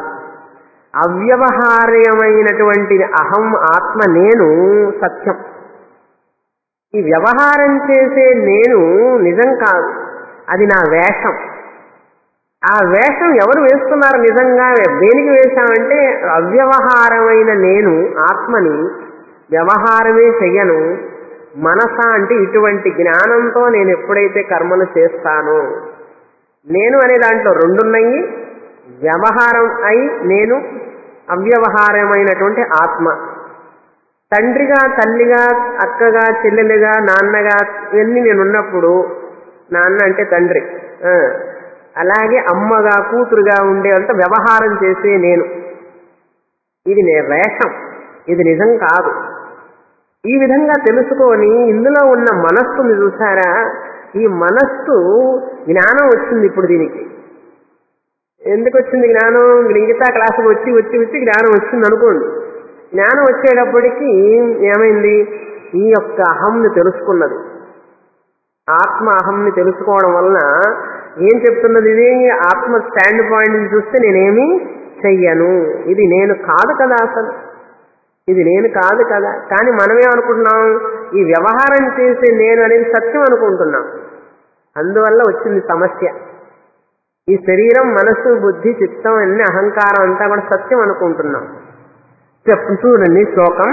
అవ్యవహార్యమైనటువంటి అహం ఆత్మ నేను సత్యం ఈ వ్యవహారం చేసే నేను నిజం కాదు అది నా వేషం ఆ వేషం ఎవరు వేస్తున్నారు నిజంగా దేనికి వేశామంటే అవ్యవహారమైన నేను ఆత్మని వ్యవహారమే చెయ్యను మనస అంటే ఇటువంటి జ్ఞానంతో నేను ఎప్పుడైతే కర్మలు చేస్తానో నేను అనే దాంట్లో రెండున్నాయి వ్యవహారం అయి నేను అవ్యవహారమైనటువంటి ఆత్మ తండ్రిగా తల్లిగా అక్కగా చెల్లెలుగా నాన్నగా ఇవన్నీ నేను ఉన్నప్పుడు నాన్న అంటే తండ్రి ఆ, అలాగే అమ్మగా కూతురుగా ఉండేంత వ్యవహారం చేసే నేను ఇది నే వేషం ఇది నిజం కాదు ఈ విధంగా తెలుసుకొని ఇందులో ఉన్న మనస్సుని చూసారా ఈ మనస్సు జ్ఞానం వచ్చింది ఇప్పుడు దీనికి ఎందుకు వచ్చింది జ్ఞానం మిగతా క్లాసుకు వచ్చి వచ్చి వచ్చి జ్ఞానం వచ్చింది అనుకోండి జ్ఞానం వచ్చేటప్పటికి ఏమైంది ఈ యొక్క అహంని తెలుసుకున్నది ఆత్మ అహంని తెలుసుకోవడం వలన ఏం చెప్తున్నది ఇది ఆత్మ స్టాండ్ పాయింట్ నుంచి చూస్తే నేనేమి చెయ్యను ఇది నేను కాదు కదా అసలు ఇది నేను కాదు కదా కానీ మనమేమనుకుంటున్నాం ఈ వ్యవహారం చేసే నేను అనేది సత్యం అనుకుంటున్నాం అందువల్ల వచ్చింది సమస్య ఈ శరీరం మనసు బుద్ధి చిత్తం అన్ని అహంకారం అంతా కూడా సత్యం అనుకుంటున్నాం చెప్పు చూడండి శ్లోకం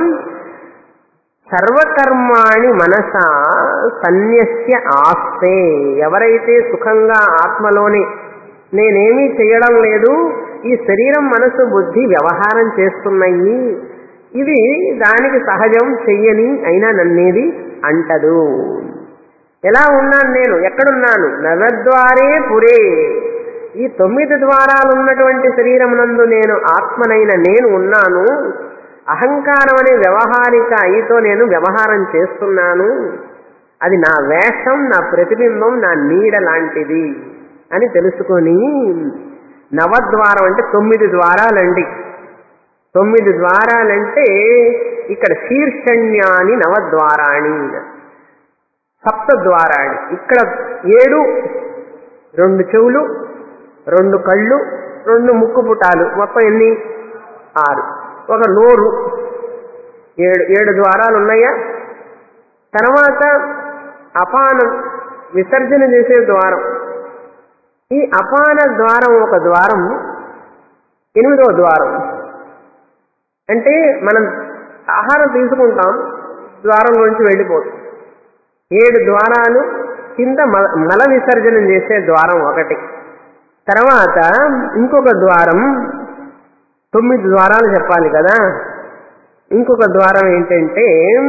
సర్వకర్మాణి మనస సన్యస్య ఆస్తే ఎవరైతే సుఖంగా ఆత్మలోనే నేనేమీ చేయడం లేదు ఈ శరీరం మనసు బుద్ధి వ్యవహారం చేస్తున్నాయి ఇది దానికి సహజం చెయ్యని అయినా నన్నేది అంటదు ఎలా ఉన్నాను నేను ఎక్కడున్నాను నవద్వారే పురే ఈ తొమ్మిది ద్వారాలు ఉన్నటువంటి శరీరమునందు నేను ఆత్మనైన నేను ఉన్నాను అహంకారం అనే వ్యవహారిక అయితో నేను వ్యవహారం చేస్తున్నాను అది నా వేషం నా ప్రతిబింబం నా నీడ లాంటిది అని తెలుసుకొని నవద్వారం అంటే తొమ్మిది ద్వారాలండి తొమ్మిది ద్వారాలంటే ఇక్కడ శీర్షణ్యాని నవద్వారాణి సప్త ద్వారాణి ఇక్కడ ఏడు రెండు చెవులు రెండు కళ్ళు రెండు ముక్కు పుటాలు మొత్తం ఎన్ని ఆరు ఒక నోరు ఏడు ఏడు ద్వారాలు ఉన్నాయా తర్వాత అపానం విసర్జన చేసే ద్వారం ఈ అపాన ద్వారం ఒక ద్వారం ఎనిమిదవ ద్వారం అంటే మనం ఆహారం తీసుకుంటాం ద్వారం నుంచి వెళ్ళిపోతుంది ఏడు ద్వారాలు కింద మల మల విసర్జనం చేసే ద్వారం ఒకటి తర్వాత ఇంకొక ద్వారం తొమ్మిది ద్వారాలు చెప్పాలి కదా ఇంకొక ద్వారం ఏంటంటే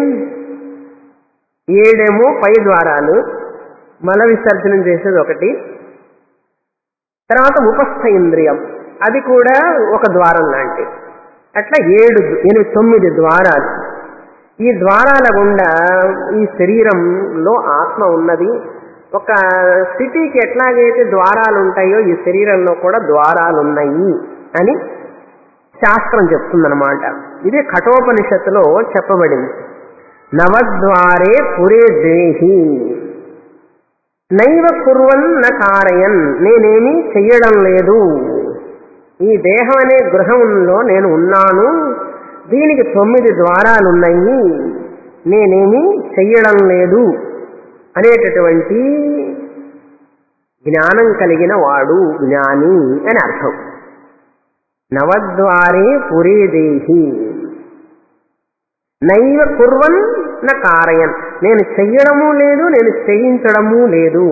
ఏడేమో పై ద్వారాలు మల విసర్జనం చేసేది ఒకటి తర్వాత ఉపస్థ ఇంద్రియం అది కూడా ఒక ద్వారం లాంటిది అట్లా ఏడు ఎనిమిది తొమ్మిది ద్వారాలు ఈ ద్వారాల గుండా ఈ శరీరంలో ఆత్మ ఉన్నది ఒక సిటీకి ఎట్లాగైతే ద్వారాలు ఉంటాయో ఈ శరీరంలో కూడా ద్వారాలు ఉన్నాయి అని శాస్త్రం చెప్తుందన్నమాట ఇది కఠోపనిషత్తులో చెప్పబడింది నవద్వారే పురే దేహి నైవ కుర్వన్ న కారయన్ నేనేమీ చెయ్యడం లేదు ఈ దేహం అనే గృహంలో నేను ఉన్నాను దీనికి తొమ్మిది ద్వారాలున్నాయి నేనేమి చెయ్యడం లేదు అనేటటువంటి జ్ఞానం కలిగిన వాడు జ్ఞాని అని అర్థం నవద్వారే పురే దేహి నైవ కుర్వన్ నా కారయన్ నేను చెయ్యడము లేదు నేను చేయించడము లేదు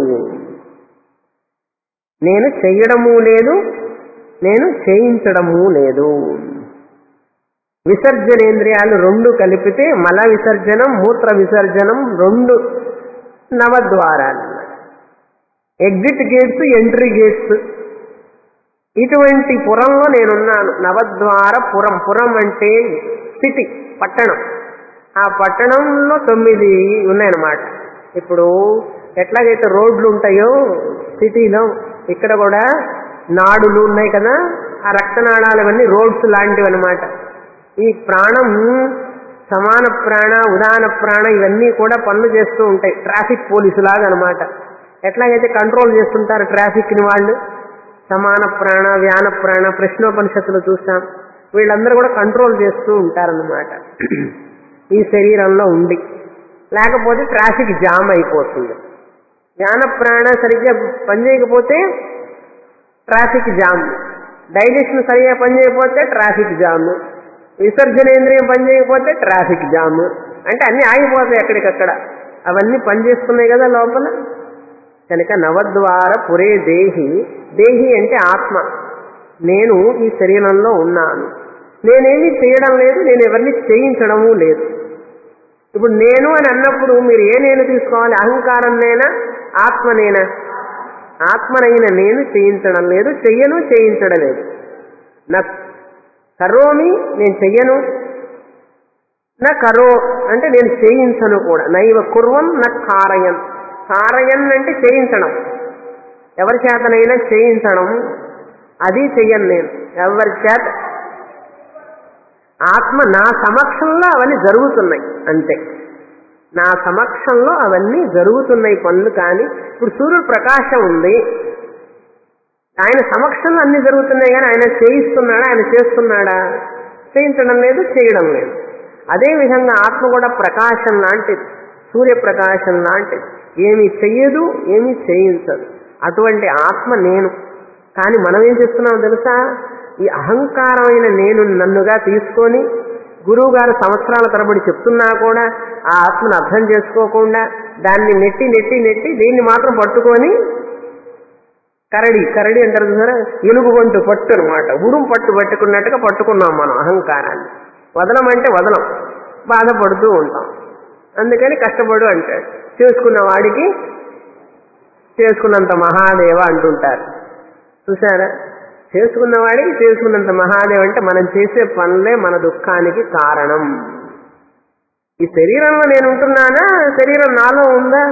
నేను చెయ్యడము లేదు నేను చేయించడము లేదు విసర్జనేంద్రియాలు రెండు కలిపితే మల విసర్జనం మూత్ర విసర్జనం రెండు నవద్వారాలు ఎగ్జిట్ గేట్స్ ఎంట్రీ గేట్స్ ఇటువంటి పురంలో నేనున్నాను నవద్వార పురం పురం అంటే సిటీ పట్టణం ఆ పట్టణంలో తొమ్మిది ఉన్నాయన్నమాట ఇప్పుడు ఎట్లాగైతే రోడ్లు ఉంటాయో సిటీలో ఇక్కడ కూడా నాడులు ఉన్నాయి కదా ఆ రక్తనాళాలు ఇవన్నీ రోడ్స్ లాంటివి అనమాట ఈ ప్రాణం సమాన ప్రాణ ఉదాన ప్రాణ ఇవన్నీ కూడా పనులు చేస్తూ ఉంటాయి ట్రాఫిక్ పోలీసు లాగా అనమాట ఎట్లాగైతే కంట్రోల్ చేస్తుంటారు ట్రాఫిక్ ని వాళ్ళు సమాన ప్రాణ వ్యాన ప్రాణ ప్రశ్నోపనిషత్తులు చూస్తాం వీళ్ళందరూ కూడా కంట్రోల్ చేస్తూ ఉంటారన్నమాట ఈ శరీరంలో ఉండి లేకపోతే ట్రాఫిక్ జామ్ అయిపోతుంది జ్ఞాన ప్రాణ సరిగ్గా పనిచేయకపోతే ట్రాఫిక్ జామ్ డైజెషన్ సరిగ్గా పనిచేయకపోతే ట్రాఫిక్ జామ్ విసర్జనేంద్రియం పనిచేయకపోతే ట్రాఫిక్ జామ్ అంటే అన్ని ఆగిపోతాయి ఎక్కడికక్కడ అవన్నీ పనిచేస్తున్నాయి కదా లోపల కనుక నవద్వార పురే దేహి దేహి అంటే ఆత్మ నేను ఈ శరీరంలో ఉన్నాను నేనేమి చేయడం లేదు నేను ఎవరిని చేయించడము లేదు ఇప్పుడు నేను అని అన్నప్పుడు మీరు ఏ నేను తీసుకోవాలి అహంకారం నేనా ఆత్మనేనా ఆత్మనైన నేను చేయించడం లేదు చెయ్యను చేయించడం లేదు నా కరోమి నేను చెయ్యను నా కరో అంటే నేను చేయించను కూడా నైవ కుర్వం నా కారయన్ కారయన్ అంటే చేయించడం ఎవరి చేతనైనా చేయించడం అది చెయ్యను నేను ఎవరి చేత ఆత్మ నా సమక్షంలో అవన్నీ జరుగుతున్నాయి అంతే నా సమక్షంలో అవన్నీ జరుగుతున్నాయి పనులు కానీ ఇప్పుడు సూర్యుడు ప్రకాశం ఉంది ఆయన సమక్షంలో అన్ని జరుగుతున్నాయి కానీ ఆయన చేయిస్తున్నాడా ఆయన చేస్తున్నాడా చేయించడం లేదు చేయడం లేదు అదేవిధంగా ఆత్మ కూడా ప్రకాశం లాంటిది సూర్యప్రకాశం లాంటిది ఏమి చెయ్యదు ఏమి చేయించదు అటువంటి ఆత్మ నేను కానీ మనం ఏం చేస్తున్నాం తెలుసా ఈ అహంకారమైన నేను నన్నుగా తీసుకొని గురువు గారు సంవత్సరాల తరబడి చెప్తున్నా కూడా ఆ ఆత్మను అర్థం చేసుకోకుండా దాన్ని నెట్టి నెట్టి నెట్టి దీన్ని మాత్రం పట్టుకొని కరడి కరడి అంటారు చూసారా ఎలుగుబంటు పట్టు అనమాట ఉడుం పట్టు పట్టుకున్నట్టుగా పట్టుకున్నాం మనం అహంకారాన్ని వదలమంటే వదలం బాధపడుతూ ఉంటాం అందుకని కష్టపడు అంటాడు చేసుకున్న వాడికి చేసుకున్నంత మహాదేవ అంటుంటారు చూసారా చేసుకున్న వాడికి చేసుకున్నంత మహాదేవ్ అంటే మనం చేసే పనులే మన దుఃఖానికి కారణం ఈ శరీరంలో నేను ఉంటున్నానా శరీరం నాలో ఉందా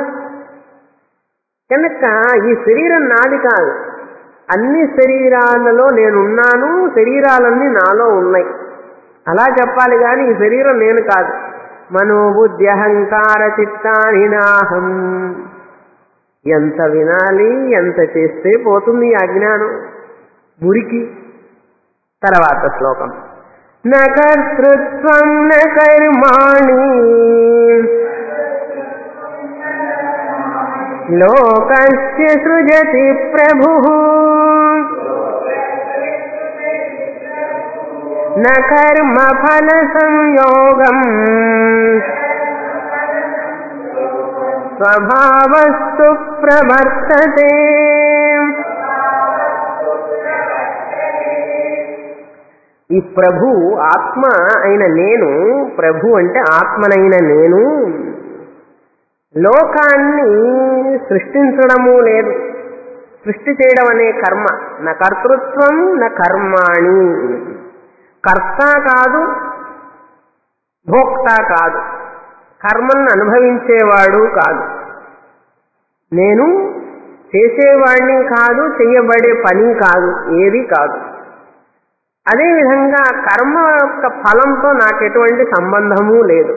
కనుక ఈ శరీరం నాది కాదు అన్ని శరీరాలలో నేనున్నాను శరీరాలన్నీ నాలో ఉన్నాయి అలా చెప్పాలి కానీ ఈ శరీరం నేను కాదు మనోబుద్ధి అహంకార చిత్తాని నాహం ఎంత వినాలి ఎంత చేస్తే పోతుంది ఈ అజ్ఞానం మురికి తర్వాత శ్లోకం నకర్తృత్వం న కర్మాణి లోకస్య సృజతి ప్రభు న కర్మ ఫల సంయోగం స్వభావస్తు ప్రవర్తతే ఈ ప్రభు ఆత్మ అయిన నేను ప్రభు అంటే ఆత్మనైన నేను లోకాన్ని సృష్టించడము లేదు సృష్టి చేయడం అనే కర్మ నా కర్తృత్వం నా కర్మాణి కర్త కాదు భోక్త కాదు కర్మను అనుభవించేవాడు కాదు నేను చేసేవాడిని కాదు చెయ్యబడే పని కాదు ఏది కాదు అదేవిధంగా కర్మ యొక్క ఫలంతో నాకు ఎటువంటి సంబంధము లేదు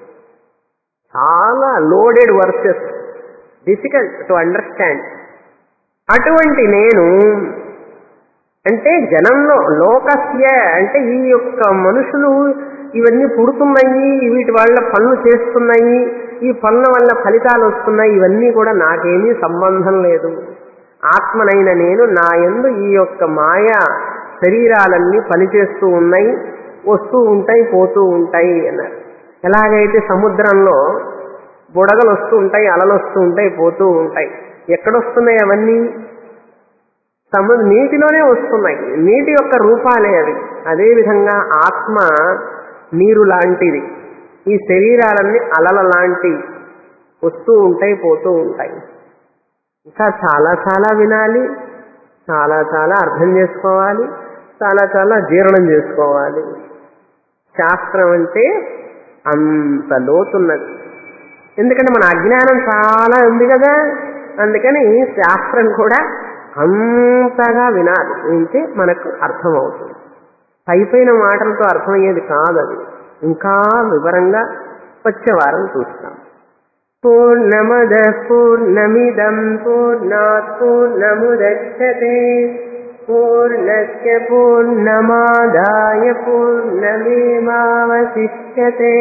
చాలా loaded verses difficult to understand అటువంటి నేను అంటే జనంలో లోకస్య అంటే ఈ యొక్క మనుషులు ఇవన్నీ పుడుతున్నాయి వీటి వల్ల పనులు చేస్తున్నాయి ఈ పనుల వల్ల ఫలితాలు వస్తున్నాయి ఇవన్నీ కూడా నాకేమీ సంబంధం లేదు ఆత్మనైన నేను నా యందు ఈ యొక్క మాయా శరీరాలన్నీ పనిచేస్తూ ఉన్నాయి వస్తూ ఉంటాయి పోతూ ఉంటాయి అన్నారు ఎలాగైతే సముద్రంలో బుడగలు వస్తూ ఉంటాయి అలలు వస్తూ ఉంటాయి పోతూ ఉంటాయి ఎక్కడొస్తున్నాయి అవన్నీ సము నీటిలోనే వస్తున్నాయి నీటి యొక్క రూపాలే అవి అదేవిధంగా ఆత్మ నీరు లాంటిది ఈ శరీరాలన్నీ అలల లాంటివి వస్తూ ఉంటాయి పోతూ ఉంటాయి ఇంకా చాలా చాలా వినాలి చాలా చాలా అర్థం చేసుకోవాలి చాలా చాలా జీర్ణం చేసుకోవాలి శాస్త్రం అంటే అంత లోతున్నది ఎందుకంటే మన అజ్ఞానం చాలా ఉంది కదా అందుకని శాస్త్రం కూడా అంతగా వినాలి వింటే మనకు అర్థమవుతుంది పైపైన మాటలతో అర్థమయ్యేది కాదు అది ఇంకా వివరంగా వచ్చే వారం చూస్తాం పూర్ణమద పూర్ణమిదం పూర్ణాత్ పూర్ణముదచ్చతే పూర్ణస్య పూర్ణమాదాయ పూర్ణమేవావశిష్యతే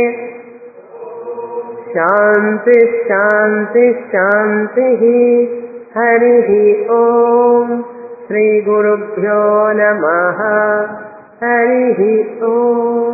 శాంతి శాంతి శాంతి హరి ఓం శ్రీ గురుభ్యో నమ హరి ఓం